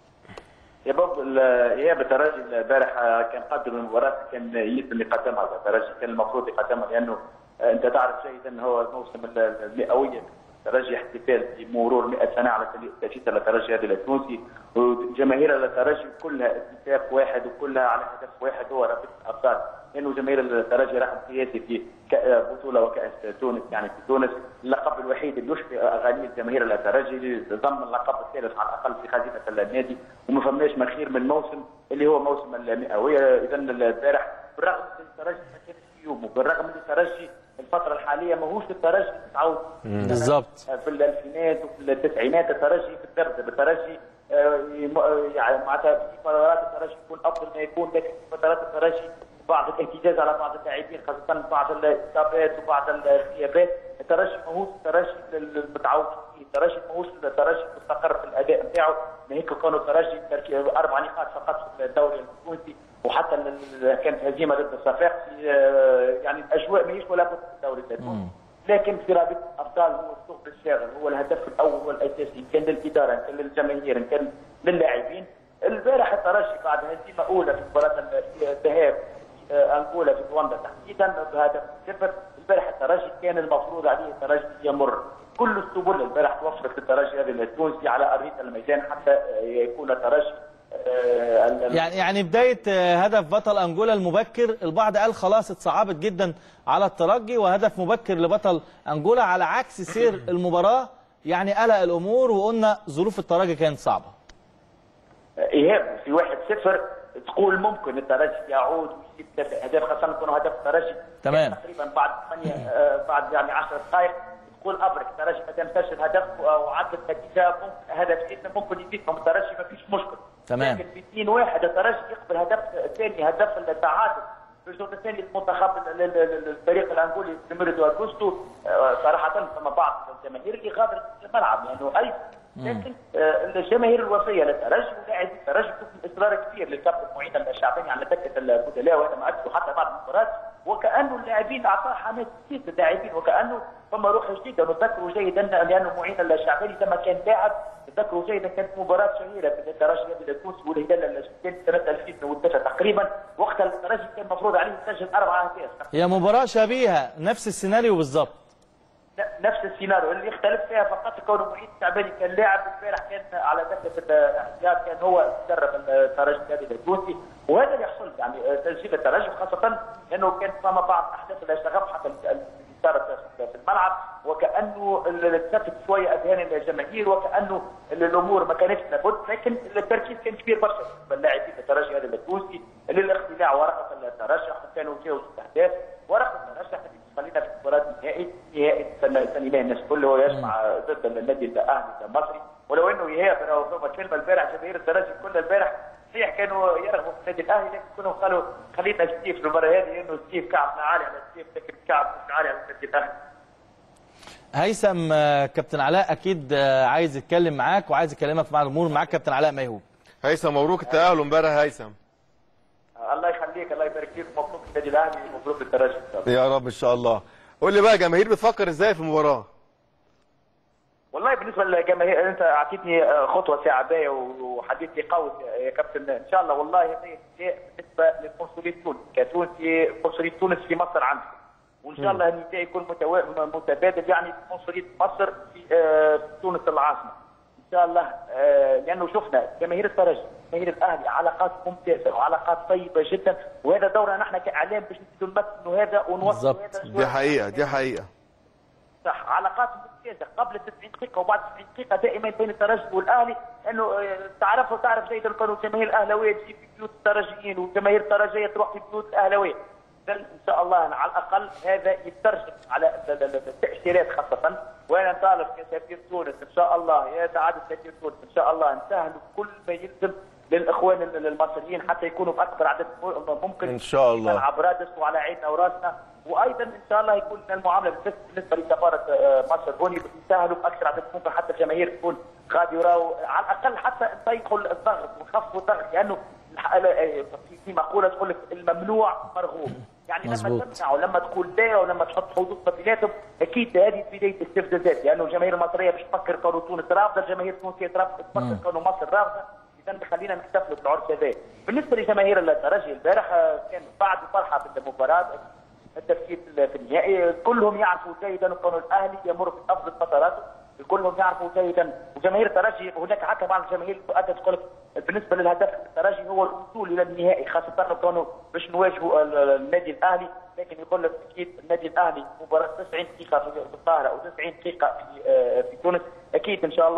يا بوب الاياب الترجي البارح آه، كان قدر المباراه كان يلزم يقدمها الترجي كان المفروض يقدمها لانه آه، انت تعرف جيدا هو الموسم ال- المئويه الترجي احتفال بمرور 100 سنه على تاسيس الترجي هذا التونسي وجماهير الترجي كلها اتفاق واحد وكلها على هدف واحد هو رابطه الابطال لانه جماهير الترجي رقم قياسي في ك- بطوله وكاس تونس يعني في تونس اللقب الوحيد اللي يشفي غاليه جماهير الترجي ضم اللقب الثالث على الاقل في خزينه النادي وما فماش ما خير من موسم اللي هو موسم المئويه اذا البارح بالرغم من الترجي ما كانش في يومه بالرغم من الترجي الفتره الحاليه ماهوش الترجي اللي تعود بالظبط في الالفينات وفي التسعينات الترجي في الدرجه بالترجي آه، يم- آه، يعني معناتها في فترات الترجي يكون افضل ما يكون لكن في فترات الترجي بعض الاهتزاز على بعض اللاعبين خاصه بعض الاصابات وبعض الغيابات الترجي ماهوش الترجي المتعود فيه الترجي ماهوش الترجي المستقر في الاداء نتاعو ما هيك كانوا الترجي تركي- اربع نقاط فقط في الدوري التونسي وحتى ال- ال- كانت هزيمه ضد الصفاقسي آه، يعني الاجواء ماهيش ولا بد في الدوري التونسي لكن في رابطه الابطال هو الثقب الشاغل هو الهدف الاول والاساسي ان كان للاداره ان كان للجماهير ان كان للاعبين البارح الترجي بعد هزيمه اولى في مباراه الذهاب آه، انغولا في رواندا تحديدا بهدف صفر البارح الترجي كان المفروض عليه الترجي يمر كل السبل البارح توفرت للترجي هذا التونسي على ارضيه الميدان حتى آه، يكون الترجي آه، ال- ال- يعني يعني بدايه آه، هدف بطل انجولا المبكر البعض قال خلاص اتصعبت جدا على الترجي وهدف مبكر لبطل انجولا على عكس سير المباراه يعني قلق الامور وقلنا ظروف الترجي كانت صعبه ايهاب في واحد صفر تقول ممكن الترجي يعود ويجيب هدف خاصه يكون هدف الترجي تمام. تقريبا بعد ثمانية آه، بعد يعني 10 دقائق تقول ابرك الترجي ما تنساش الهدف وعدت النتيجه ممكن هدف ممكن يزيدهم الترجي ما فيش مشكل تمام. لكن في 2 1 الترجي يقبل هدف ثاني هدف التعادل في الشوط الثاني المنتخب ال- ال- ال- الفريق الانغولي سميرو اغوستو آه، صراحه ثم بعض الجماهير اللي غادرت الملعب لانه اي لكن آه، الجماهير الوفيه للترجي ولاعبي الترجي شوف اصرار كبير للكابتن معين الشعباني على دكه البدلاء وهذا ما اكدوا حتى بعد المباراه وكانه اللاعبين اعطاه حماس جديد للاعبين وكانه ثم روح جديده نذكره جيدا لانه معين الشعباني لما كان لاعب تذكروا جيدا كانت مباراه شهيره بين الترجي التونسي والهلال السوداني سنه 2009 تقريبا وقتها الترجي كان المفروض عليه يسجل اربع اهداف هي مباراه شبيهه نفس السيناريو بالظبط نفس السيناريو اللي يختلف فيها فقط كونه معيد الشعباني كان لاعب امبارح كان على دكه الاحتياط كان هو يدرب الترجي النادي التونسي وهذا اللي يحصل يعني تسجيل الترجي خاصه انه كان فما بعض احداث الاشتغاف حتى اللي صارت في الملعب وكانه تفتت شويه اذهان الجماهير وكانه الامور ما كانتش لابد لكن التركيز كان كبير برشا باللاعبين الترجي هذا التونسي للاختلاع ورقه الترشح كانوا جاوزوا الاهداف ورقه الترشح خلينا في مباراه النهائي نهائي سنة الناس كله يجمع ضد النادي الاهلي المصري ولو انه ايهاب لو ثم كلمه البارح جماهير الترجي كل البارح صحيح كانوا يرغبوا في النادي الاهلي لكن كلهم قالوا خلينا ستيف في المباراه هذه انه ستيف كعبنا عالي على ستيف لكن كعب مش عالي على النادي الاهلي هيثم آه، كابتن علاء اكيد آه، عايز يتكلم معاك وعايز يكلمك في الامور معاك كابتن علاء ميهوب هيثم مبروك التاهل امبارح هيثم الله يخليك الله يبارك فيك مبروك النادي الاهلي مبروك الترجي إن شاء الله. يا رب ان شاء الله قول لي بقى جماهير بتفكر ازاي في المباراه والله بالنسبه للجماهير انت اعطيتني خطوه شعبيه وحديث لي قول يا كابتن ان شاء الله والله هذا نداء بالنسبه لقنصليه تونس كتونسي قنصليه تونس في مصر عندكم وان شاء الله النداء يكون متوا- متبادل يعني قنصليه مصر في آه، في تونس العاصمه ان شاء الله آه، لانه شفنا جماهير الترجي جماهير الاهلي علاقات ممتازه وعلاقات طيبه جدا وهذا دورنا نحن كاعلام باش نزيدوا نمثلوا هذا ونوصلوا بالضبط. هذا دي حقيقه دي حقيقه صح علاقات ممتازه قبل 90 دقيقه وبعد 90 دقيقه دائما بين الترجي والاهلي انه آه، تعرفوا تعرف جيدا كانوا الجماهير الاهلاويه تجي في بيوت الترجيين والجماهير الترجيه تروح في بيوت الاهلاويه إذن ان شاء الله على الاقل هذا يترجم على ال- ال- ال- التاشيرات خاصه وانا نطالب كسفير تونس ان شاء الله يا سعاده سفير تونس ان شاء الله نسهلوا كل ما يلزم للاخوان ال- المصريين حتى يكونوا باكبر عدد ممكن إن شاء الله. ملعب رادس وعلى عيننا وراسنا وايضا ان شاء الله يكون المعامله بالنسبه بالنسبه لسفاره آه، مصر هوني يسهلوا باكثر عدد ممكن حتى الجماهير تكون غادي يراو على الاقل حتى نضيقوا الضغط ونخففوا الضغط لانه الح- آه، في- في مقوله تقول لك الممنوع مرغوب يعني لما مظبوط. تمنع ولما تقول لا ولما تحط حدود ما بيناتهم اكيد هذه بدايه استفزازات لانه الجماهير المصريه باش تفكر كانوا تونس رافضه الجماهير التونسيه تفكر كانوا مصر رافضه اذا خلينا نحتفلوا بالعرس هذا بالنسبه لجماهير الترجي البارح آه، كان بعد فرحه بالمباراه التركيز في النهائي كلهم يعرفوا جيدا انه الاهلي يمر في افضل فتراته كلهم يعرفوا جيدا وجماهير الترجي هناك حتى بعض الجماهير تؤكد تقول لك بالنسبه للهدف الترجي هو الوصول الى النهائي خاصه لو كانوا باش نواجهوا ال- ال- النادي الاهلي لكن يقول لك اكيد النادي الاهلي مباراه 90 دقيقه في القاهره او 90 دقيقه في آه، في تونس اكيد ان شاء الله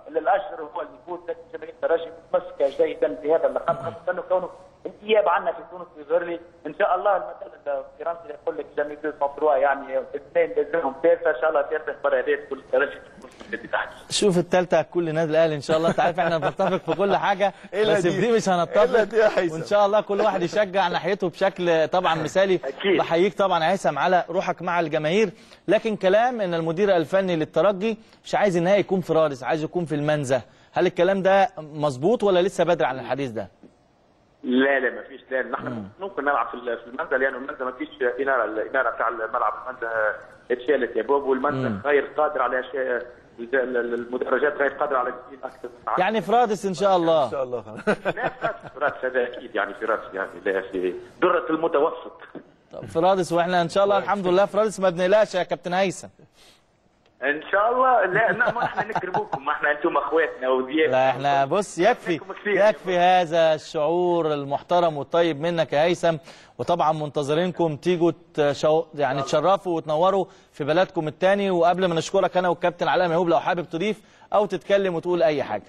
الاشهر هو اللي يفوت لكن جماهير الترجي متمسكه جيدا بهذا اللقب خاصه انه كونه الغياب عندنا في تونس يظهر لي ان شاء الله المثل الفرنسي يقول لك جامي دو سونتروا يعني اثنين لازمهم ثالثه ان شاء الله ثالثه مباريات كل الترجي تكون في تحت شوف التالتة على كل نادي الاهلي ان شاء الله انت عارف احنا بنتفق في كل حاجه إلا بس دي. في دي مش إلا هنتفق دي يا هيثم. وان شاء الله كل واحد يشجع ناحيته بشكل طبعا مثالي أكيد. بحييك طبعا يا هيثم على روحك مع الجماهير لكن كلام ان المدير الفني للترجي مش عايز النهائي يكون في رادس عايز يكون في المنزه هل الكلام ده مظبوط ولا لسه بدري عن الحديث ده لا لا ما فيش لا نحن ممكن نلعب في في المنزل لانه المنزل ما فيش اناره الاناره بتاع الملعب المنزل اتشالت يا بوب والمنزل غير قادر على شيء المدرجات غير قادره على تسجيل اكثر من عشرة. يعني في رادس ان شاء الله ان شاء الله لا في رأس هذا اكيد يعني في رأس يعني لا في درة المتوسط طب في رادس واحنا ان شاء الله الحمد لله في رادس ما بنقلقش يا كابتن هيثم ان شاء الله لا لا ما احنا نكرموكم ما احنا انتم اخواتنا وديالنا لا احنا بص يكفي عليكم كثير. يكفي هذا الشعور المحترم والطيب منك يا هيثم وطبعا منتظرينكم تيجوا تشو يعني تشرفوا وتنوروا في بلدكم الثاني وقبل ما نشكرك انا والكابتن علاء ميهوب لو حابب تضيف او تتكلم وتقول اي حاجه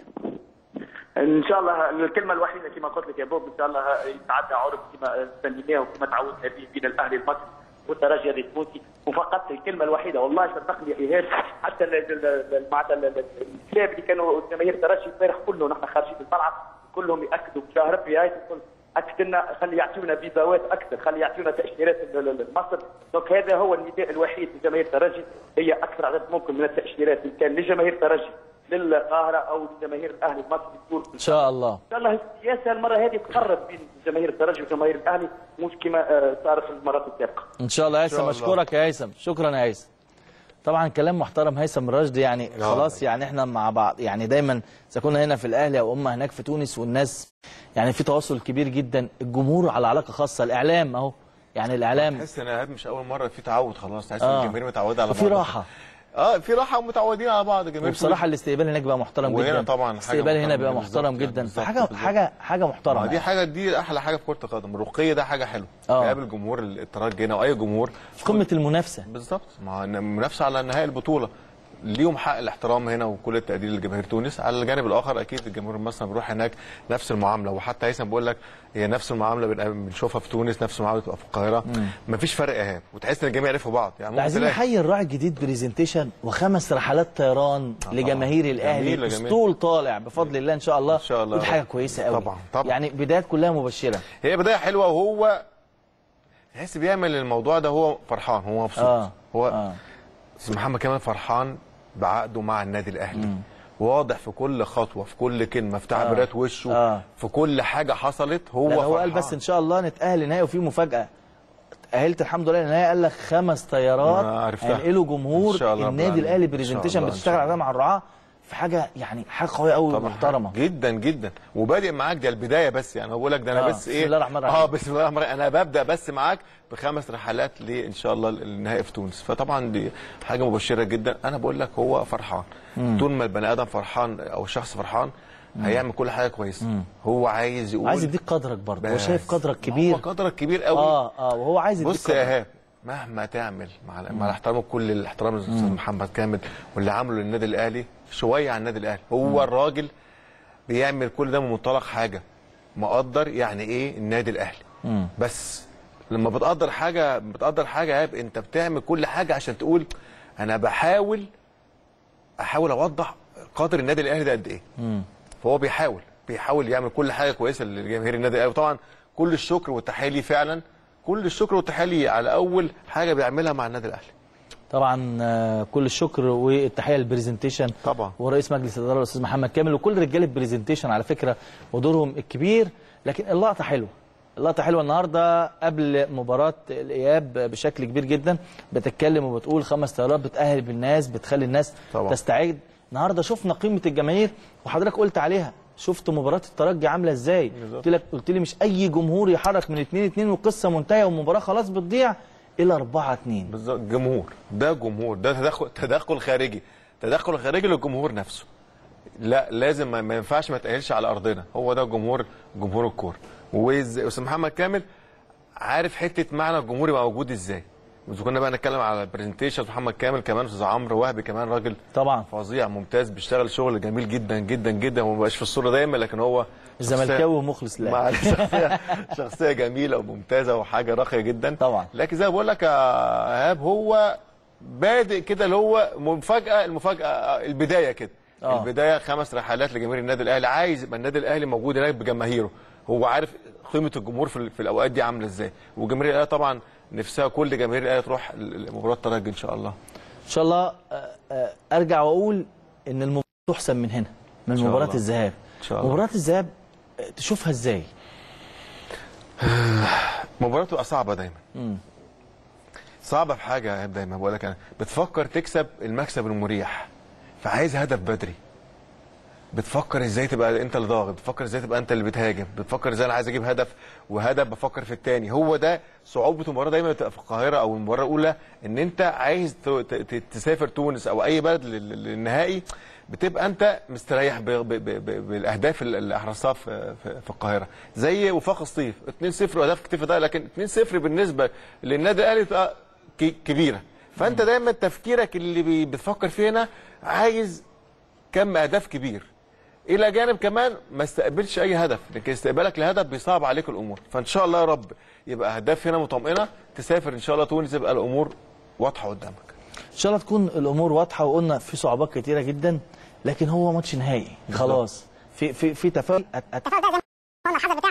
ان شاء الله الكلمه الوحيده كما قلت لك يا بوب ان شاء الله يتعدى عرض كما استنيناه وكما تعودنا به بين الاهلي المصري والترجي التونسي وفقط الكلمه الوحيده والله صدقني يا ايهاب حتى ال- ال- ال- معناتها ال- ال- الكلاب اللي كانوا جماهير الترجي البارح كله نحن خارجين الملعب كلهم ياكدوا بشهر ربي هاي الكل اكد لنا خلي يعطيونا فيزاوات اكثر خلي يعطيونا تاشيرات ال- ال- لمصر دونك هذا هو النداء الوحيد لجماهير الترجي هي اكثر عدد ممكن من التاشيرات ان كان لجماهير الترجي للقاهره او لجماهير الاهلي المصري تكون ان شاء الله ان شاء الله السياسه المره هذه تقرب بين جماهير الترجي وجماهير الاهلي مش كما آه، صار في المرات السابقه. ان شاء الله يا هيثم شاء الله. اشكرك يا هيثم شكرا يا هيثم طبعا كلام محترم هيثم الراشدي يعني آه. خلاص يعني احنا مع بعض يعني دايما اذا كنا هنا في الاهلي او اما هناك في تونس والناس يعني في تواصل كبير جدا الجمهور على علاقه خاصه الاعلام اهو يعني الاعلام تحس ان ايهاب مش اول مره في تعود خلاص تحس آه. ان الجماهير متعوده على وفي بعض راحه اه في راحه ومتعودين على بعض الجماهير وبصراحه الاستقبال هناك بقى محترم وهنا جدا طبعاً حاجة الاستقبال هنا محترمة بيبقى بالظبط محترم يعني، جدا بالظبط، فحاجه بالظبط. حاجه حاجه ما محترمه دي يعني. حاجه دي احلى حاجه في كره القدم الرقي ده حاجه حلوه آه. تقابل جمهور الترجي هنا واي جمهور في قمه المنافسه بالظبط مع إن منافسه على نهائي البطوله ليهم حق الاحترام هنا وكل التقدير لجماهير تونس على الجانب الاخر اكيد الجمهور المصري بيروح هناك نفس المعامله وحتى هيثم بيقول لك هي نفس المعامله بن- بنشوفها في تونس نفس المعامله بتبقى في القاهره مفيش فرق ايهاب وتحس ان الجميع يعرفوا بعض يعني ممكن عايزين تلاقي- نحيي الراعي الجديد برزنتيشن وخمس رحلات طيران لجماهير الاهلي جميل، جميل. اسطول طالع بفضل الله ان شاء الله إن شاء الله. ودي حاجه كويسه قوي طبعاً، طبعاً. يعني بدايات كلها مبشره هي بدايه حلوه وهو تحس بيعمل الموضوع ده هو فرحان هو مبسوط اه هو اه استاذ محمد كمان فرحان بعقده مع النادي الاهلي واضح في كل خطوه في كل كلمه في تعبيرات وشه آه. في كل حاجه حصلت هو لا هو قال فرحان. بس ان شاء الله نتاهل لنهائي وفي مفاجاه تاهلت الحمد لله للنهائي قال لك خمس طيارات آه، عرفتها. هينقلوا جمهور إن شاء الله النادي رب الاهلي العالمين. إن شاء برزنتيشن الله، إن بتشتغل شاء عليها مع الرعاه في حاجه يعني حاجه قويه قوي طبعاً ومحترمه جدا جدا وبادئ معاك ده البدايه بس يعني هو بقول لك ده انا آه، بس بسم ايه الله الرحمن الرحيم. اه بسم الله الرحمن الرحيم انا ببدا بس معاك بخمس رحلات لان شاء الله النهائي في تونس فطبعا دي حاجه مبشره جدا انا بقول لك هو فرحان طول ما البني ادم فرحان او الشخص فرحان هيعمل كل حاجه كويسه هو عايز يقول عايز يديك قدرك برضه هو بس. شايف قدرك هو كبير قدرك كبير قوي اه اه وهو عايز يديك بص يا قدرك. ايهاب مهما تعمل مع مع احترام كل الاحترام للاستاذ محمد كامل واللي عمله للنادي الاهلي شويه عن النادي الاهلي هو الراجل بيعمل كل ده من منطلق حاجه مقدر يعني ايه النادي الاهلي بس لما بتقدر حاجه بتقدر حاجه يا ايهاب انت بتعمل كل حاجه عشان تقول انا بحاول احاول اوضح قدر النادي الاهلي ده قد ايه فهو بيحاول بيحاول يعمل كل حاجه كويسه لجماهير النادي الاهلي وطبعا كل الشكر والتحيه ليه فعلا كل الشكر والتحيه ليه على اول حاجه بيعملها مع النادي الاهلي طبعا آه، كل الشكر والتحيه للبرزنتيشن طبعا. ورئيس مجلس الاداره الاستاذ محمد كامل وكل رجاله برزنتيشن على فكره ودورهم الكبير لكن اللقطه حلوه اللقطه حلوه النهارده قبل مباراه الاياب بشكل كبير جدا بتتكلم وبتقول خمس طيارات بتاهل بالناس بتخلي الناس طبعا. تستعد النهارده شفنا قيمه الجماهير وحضرتك قلت عليها شفت مباراه الترجي عامله ازاي قلت لك قلت لي مش اي جمهور يحرك من 2 2 والقصه منتهيه والمباراه خلاص بتضيع الى 4 2 بالظبط جمهور ده جمهور ده تدخل تدخل خارجي تدخل خارجي للجمهور نفسه لا لازم ما- ما ينفعش ما تأهلش على ارضنا هو ده جمهور جمهور الكوره واستاذ محمد كامل عارف حته معنى الجمهور يبقى موجود ازاي واذا كنا بقى نتكلم على البرزنتيشن محمد كامل كمان استاذ عمرو وهبي كمان راجل طبعا فظيع ممتاز بيشتغل شغل جميل جدا جدا جدا وما بقاش في الصوره دايما لكن هو الزملكاوي ومخلص لله مع شخصيه شخصيه جميله وممتازه وحاجه راقيه جدا طبعا. لكن زي ما بقول لك يا ايهاب هو بادئ كده اللي هو مفاجاه المفاجاه البدايه كده آه. البدايه خمس رحلات لجماهير النادي الاهلي عايز يبقى النادي الاهلي موجود هناك بجماهيره هو عارف قيمه الجمهور في, ال- في الاوقات دي عامله ازاي وجماهير الاهلي طبعا نفسها كل جماهير الاهلي تروح مباراه الترجي ان شاء الله ان شاء الله آه، آه، ارجع واقول ان المباراه تحسن من هنا من شاء مباراه الله. الذهاب ان شاء الله مباراه الذهاب آه، تشوفها ازاي مباراة تبقى صعبة دايما مم. صعبة في حاجة يا إيهاب دايما بقول لك أنا بتفكر تكسب المكسب المريح فعايز هدف بدري بتفكر ازاي تبقى انت اللي ضاغط بتفكر ازاي تبقى انت اللي بتهاجم بتفكر ازاي انا عايز اجيب هدف وهدف بفكر في التاني هو ده صعوبه المباراه دايما بتبقى في القاهره او المباراه الاولى ان انت عايز ت- ت- ت- تسافر تونس او اي بلد لل- للنهائي بتبقى انت مستريح ب- ب- ب- ب- بالاهداف اللي احرزتها في, في, في القاهره زي وفاق سطيف 2-0 واهداف كتير ده لكن 2-0 بالنسبه للنادي الاهلي تبقى ك- كبيره فانت دايما تفكيرك اللي بي- بتفكر فيه هنا عايز كم اهداف كبير الى جانب كمان ما استقبلش اي هدف لكن استقبالك لهدف بيصعب عليك الامور فان شاء الله يا رب يبقى اهداف هنا مطمئنه تسافر ان شاء الله تونس يبقى الامور واضحه قدامك ان شاء الله تكون الامور واضحه وقلنا في صعوبات كتيره جدا لكن هو ماتش نهائي خلاص في في في تفاؤل أت- أت- التفاؤل ده زي ما قلنا الحذر بتاع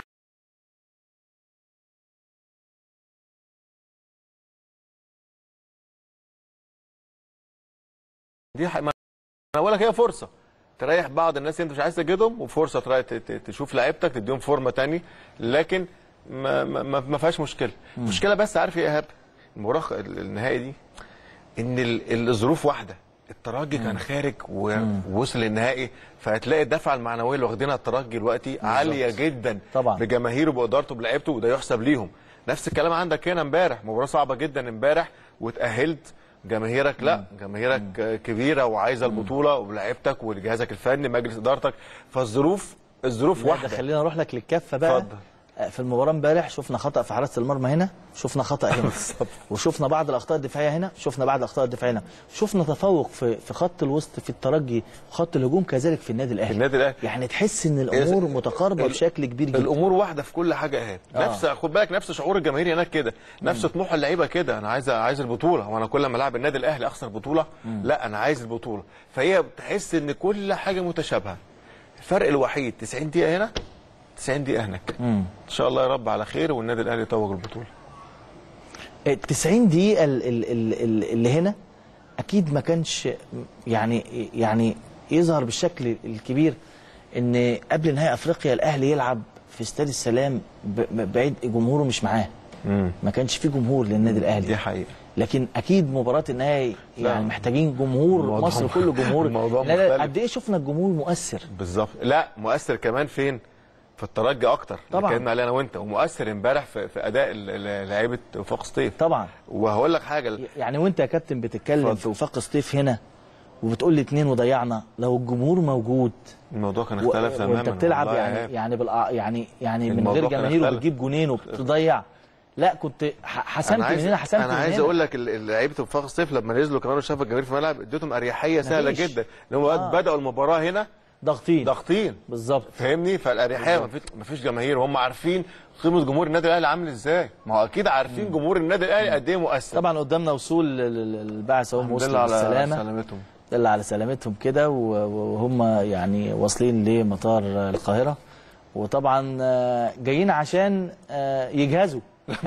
دي ح- ما انا بقول لك هي فرصه تريح بعض الناس اللي انت مش عايز تجدهم وفرصه تريح ت- ت- تشوف لعيبتك تديهم فورمه تاني لكن ما ما, ما ما فيهاش مشكله المشكله بس عارف ايه يا ايهاب المباراه ال- النهائي دي ان ال- الظروف واحده الترجي كان خارج و- ووصل للنهائي فهتلاقي الدفعه المعنويه اللي واخدينها الترجي دلوقتي عاليه جدا طبعا. بجماهيره بادارته بلعيبته وده يحسب ليهم نفس الكلام عندك هنا امبارح مباراه صعبه جدا امبارح واتاهلت جماهيرك لا جماهيرك كبيره وعايزه البطوله ولاعيبتك وجهازك الفني مجلس ادارتك فالظروف الظروف لا، ده واحده خلينا نروح لك للكفه بقى اتفضل. آه، في المباراه امبارح شفنا خطا في حراسه المرمى هنا شفنا خطا هنا بالظبط. وشفنا بعض الاخطاء الدفاعيه هنا شفنا بعض الاخطاء الدفاعيه هنا شفنا تفوق في في خط الوسط في الترجي وخط الهجوم كذلك في النادي الاهلي النادي الأهلي. يعني تحس ان الامور متقاربه ال- بشكل كبير جدا الامور واحده في كل حاجه ايهاب آه. نفس خد بالك نفس شعور الجماهير هناك كده نفس طموح اللعيبه كده انا عايز عايز البطوله وانا كل ما العب النادي الاهلي اخسر بطوله لا انا عايز البطوله فهي بتحس ان كل حاجه متشابهه الفرق الوحيد 90 دقيقه هنا 90 دقيقه هناك ان شاء الله يا رب على خير والنادي الاهلي يتوج البطوله ال 90 دقيقة ال- ال- ال- ال- اللي هنا أكيد ما كانش يعني يعني يظهر بالشكل الكبير إن قبل نهائي أفريقيا الأهلي يلعب في استاد السلام ب- ب- بعيد جمهوره مش معاه ما كانش في جمهور للنادي الأهلي دي حقيقه لكن أكيد مباراة النهائي لا. يعني محتاجين جمهور الموضوع مصر م- كله جمهور الموضوع لا لا مختلف. قد إيه شفنا الجمهور مؤثر بالظبط لا مؤثر كمان فين في الترجي اكتر اللي طبعاً. اتكلمنا عليه انا وانت ومؤثر امبارح في, في اداء ال- ال- لعيبه وفاق سطيف طبعا وهقول لك حاجه يعني وانت يا كابتن بتتكلم اتفضل. في وفاق سطيف هنا وبتقول لي اتنين وضيعنا لو الجمهور موجود الموضوع كان و- اختلف تماما وانت بتلعب والله يا يعني إيهاب. يعني بالع... يعني يعني من الموضوع غير كان جماهير اختلف. وبتجيب جونين وبتضيع لا كنت ح- حسمت من هنا حسمت انا من عايز هنا. اقول لك ال- ال- لعيبه وفاق الصيف لما نزلوا كمان وشافوا الجماهير في الملعب اديتهم اريحيه سهله مفيش. جدا ان هم آه. بداوا المباراه هنا ضاغطين ضاغطين بالظبط فاهمني فالاريحيه مفيش مفيش جماهير وهم عارفين قيمه جمهور النادي الاهلي عامل ازاي ما هو اكيد عارفين جمهور النادي الاهلي قد ايه مؤثر طبعا قدامنا وصول ال- ال- البعث هم الحمد وصلوا لله على بالسلامه سلامتهم دل على سلامتهم كده و- وهم يعني واصلين لمطار القاهره وطبعا آه، جايين عشان آه، يجهزوا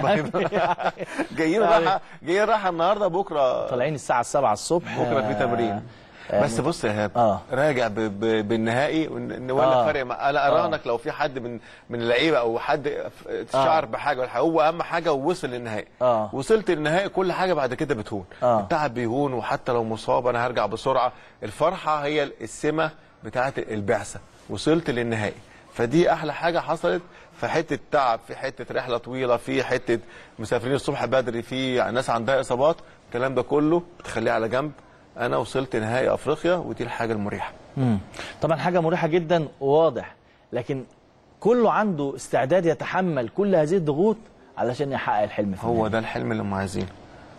جايين يعني- راحه جايين راحه النهارده بكره طالعين الساعه 7 الصبح بكره في آه، تمرين آه، بس بص يا ايهاب آه. راجع ب... ب... بالنهائي ون- ولا آه. فرق مع... انا اراهنك لو في حد من من اللعيبه او حد ف- شعر بحاجه ولا حاجة، هو اهم حاجه ووصل للنهائي آه. وصلت للنهائي كل حاجه بعد كده بتهون آه. التعب بيهون وحتى لو مصاب انا هرجع بسرعه الفرحه هي السمه بتاعه البعثه وصلت للنهائي فدي احلى حاجه حصلت في حته تعب في حته رحله طويله في حته مسافرين الصبح بدري في ناس عندها اصابات الكلام ده كله تخليه على جنب انا وصلت نهائي افريقيا ودي الحاجه المريحه مم. طبعا حاجه مريحه جدا وواضح لكن كله عنده استعداد يتحمل كل هذه الضغوط علشان يحقق الحلم في هو النهاية. ده الحلم اللي هم عايزينه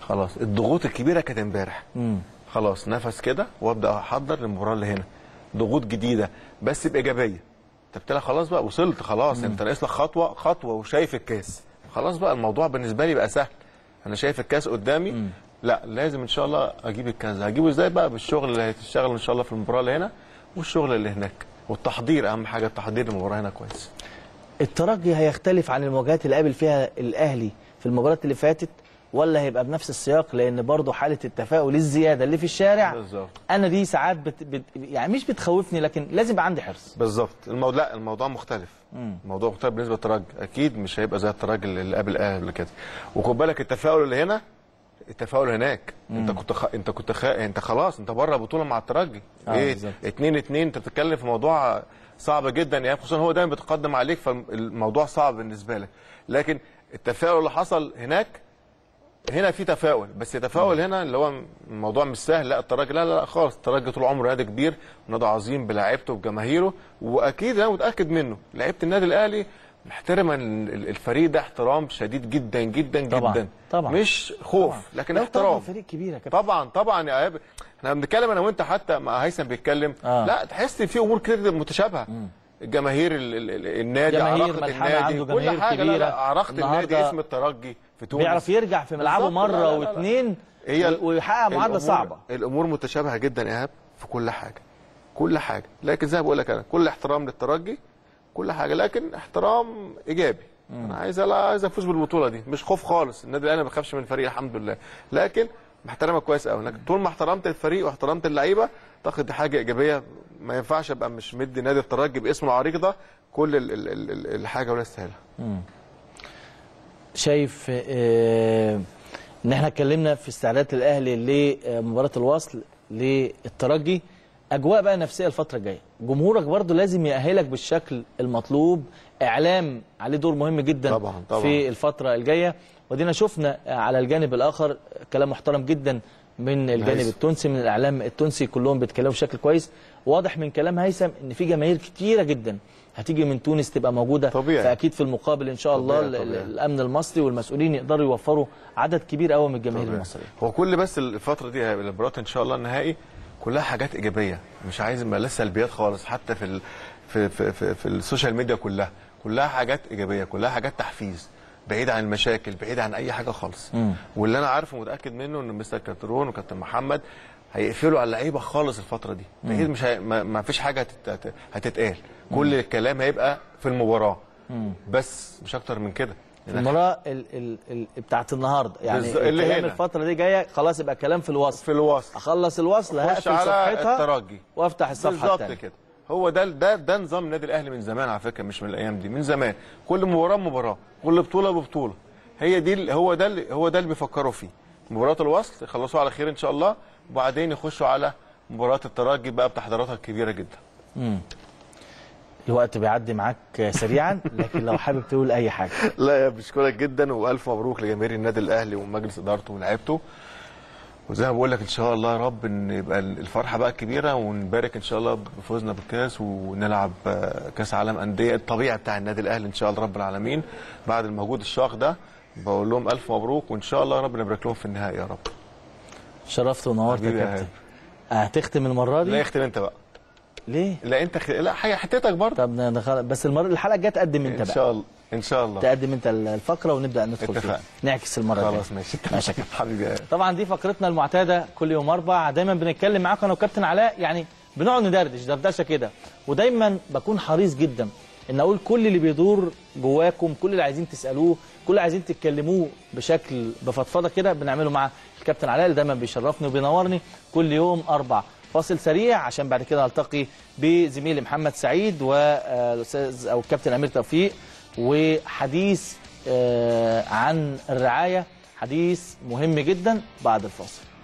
خلاص الضغوط الكبيره كانت امبارح خلاص نفس كده وابدا احضر للمباراه اللي هنا ضغوط جديده بس بايجابيه انت بتلاقي خلاص بقى وصلت خلاص انت ناقص لك خطوه خطوه وشايف الكاس خلاص بقى الموضوع بالنسبه لي بقى سهل انا شايف الكاس قدامي لا لازم ان شاء الله اجيب الكاس ده. هجيبه ازاي بقى بالشغل اللي هيتشتغل ان شاء الله في المباراه اللي هنا والشغل اللي هناك والتحضير اهم حاجه التحضير للمباراه هنا كويس الترجي هيختلف عن المواجهات اللي قابل فيها الاهلي في المباريات اللي فاتت ولا هيبقى بنفس السياق لان برضه حاله التفاؤل الزياده اللي في الشارع بالظبط. انا دي ساعات بت... بت... يعني مش بتخوفني لكن لازم يبقى عندي حرص بالظبط الموضوع لا الموضوع مختلف الموضوع مختلف بالنسبه للترجي اكيد مش هيبقى زي الترجي اللي قبل الاهلي قبل كده وخد بالك التفاؤل اللي هنا التفاؤل هناك انت كنت خ... انت كنت خ... انت خلاص انت بره بطوله مع الترجي آه، ايه بالظبط. 2 2 انت بتتكلم في موضوع صعب جدا يعني خصوصا هو دايما بيتقدم عليك فالموضوع صعب بالنسبه لك لكن التفاؤل اللي حصل هناك هنا في تفاؤل بس التفاؤل هنا اللي هو الموضوع مش سهل لا الترجي لا لا, لا خالص الترجي طول عمره نادي كبير ونادي عظيم بلاعيبته وبجماهيره واكيد انا متاكد منه لعيبه النادي الاهلي محترمه ال- الفريق ده احترام شديد جدا جدا طبعاً، جدا طبعاً. مش خوف لكن لو طبعا احترام فريق كبير يا كابتن طبعا طبعا يا ايهاب احنا بنتكلم انا وانت حتى مع هيثم بيتكلم آه. لا تحس ان في امور كده متشابهه الجماهير ال- ال- ال- النادي جماهير عراقه ملحمة النادي عنده كل جماهير حاجه لا كبيرة. لا عراقه النادي النهاردة اسم الترجي في تونس بيعرف يرجع في ملعبه بالظبط. لا، مره لا، لا، لا. واثنين هي ال- ويحقق معادله الأمور- صعبه الامور متشابهه جدا يا ايهاب في كل حاجه كل حاجه لكن زي ما بقول لك انا كل احترام للترجي كل حاجه لكن احترام ايجابي انا عايز لا عايز افوز بالبطوله دي مش خوف خالص النادي الاهلي ما بيخافش من الفريق الحمد لله لكن محترمك كويس قوي لكن طول ما احترمت الفريق واحترمت اللعيبه اعتقد دي حاجه ايجابيه ما ينفعش ابقى مش مدي نادي الترجي باسمه العريق ده كل ال ال ال ال الحاجه ولا يستاهلها شايف آه، ان احنا اتكلمنا في استعدادات الاهلي لمباراه الوصل للترجي اجواء بقى نفسيه الفتره الجايه جمهورك برضو لازم يأهلك بالشكل المطلوب اعلام عليه دور مهم جدا طبعاً، طبعاً. في الفتره الجايه ودينا شفنا على الجانب الاخر كلام محترم جدا من الجانب هيثم. التونسي من الاعلام التونسي كلهم بيتكلموا بشكل كويس واضح من كلام هيثم ان في جماهير كتيره جدا هتيجي من تونس تبقى موجوده طبيعي. فاكيد في المقابل ان شاء الله طبيعي، ال- طبيعي. الامن المصري والمسؤولين يقدروا يوفروا عدد كبير قوي من الجماهير طبيعي. المصريه هو كل بس الفتره دي هيبقى المباريات ان شاء الله النهائي كلها حاجات ايجابيه مش عايز ما سلبيات خالص حتى في ال... في في في, في السوشيال ميديا كلها كلها حاجات ايجابيه كلها حاجات تحفيز بعيد عن المشاكل بعيد عن اي حاجه خالص واللي انا عارفه ومتاكد منه ان مستر كاترون وكابتن محمد هيقفلوا على اللعيبه خالص الفتره دي اكيد مش هي... ما... ما فيش حاجه هتت... هت- هتتقال كل الكلام هيبقى في المباراه بس مش اكتر من كده المباراه ال ال ال بتاعت النهارده يعني بالظبط، اللي الكلام هنا. الفتره دي جايه خلاص يبقى كلام في الوصل في الوصف اخلص الوصل خش هقفل على صفحتها الترجي وافتح الصفحه بالظبط الثانيه كده هو ده ده ده نظام النادي الاهلي من زمان على فكره مش من الايام دي من زمان كل مباراه مباراه كل بطوله ببطوله هي دي ال- هو ده اللي هو ده اللي بيفكروا فيه مباراه الوصل يخلصوا على خير ان شاء الله وبعدين يخشوا على مباراه الترجي بقى بتحضيراتها الكبيره جدا الوقت بيعدي معاك سريعا لكن لو حابب تقول اي حاجه لا يا بشكرك جدا والف مبروك لجماهير النادي الاهلي ومجلس ادارته ولاعيبته وزي ما بقول لك ان شاء الله يا رب ان يبقى الفرحه بقى كبيره ونبارك ان شاء الله بفوزنا بالكاس ونلعب آه، كاس عالم انديه الطبيعي بتاع النادي الاهلي ان شاء الله رب العالمين بعد المجهود الشاق ده بقول لهم الف مبروك وان شاء الله يا رب نبارك لهم في النهائي يا رب شرفت ونورت يا حبيبي يا كابتن هتختم المره لا دي يختم انت بقى ليه لا انت خ... لا حاجه حتتك برضه طب ندخل بس المره الحلقه الجايه تقدم انت ان بقى شاء الله ان شاء الله تقدم انت الفقره ونبدا ندخل فيها اتفقنا. نعكس المره الجايه خلاص ماشي ماشي يا كابتن. حبيبي يا طبعا دي فقرتنا المعتاده كل يوم اربع دايما بنتكلم معاكم انا وكابتن علاء يعني بنقعد ندردش دردشه كده ودايما بكون حريص جدا ان اقول كل اللي بيدور جواكم كل اللي عايزين تسالوه كل اللي عايزين تتكلموه بشكل بفضفضه كده بنعمله مع الكابتن علاء اللي دايما بيشرفني وبينورني كل يوم اربع فاصل سريع عشان بعد كده هلتقي بزميلي محمد سعيد والاستاذ او الكابتن امير توفيق وحديث آه، عن الرعايه حديث مهم جدا بعد الفاصل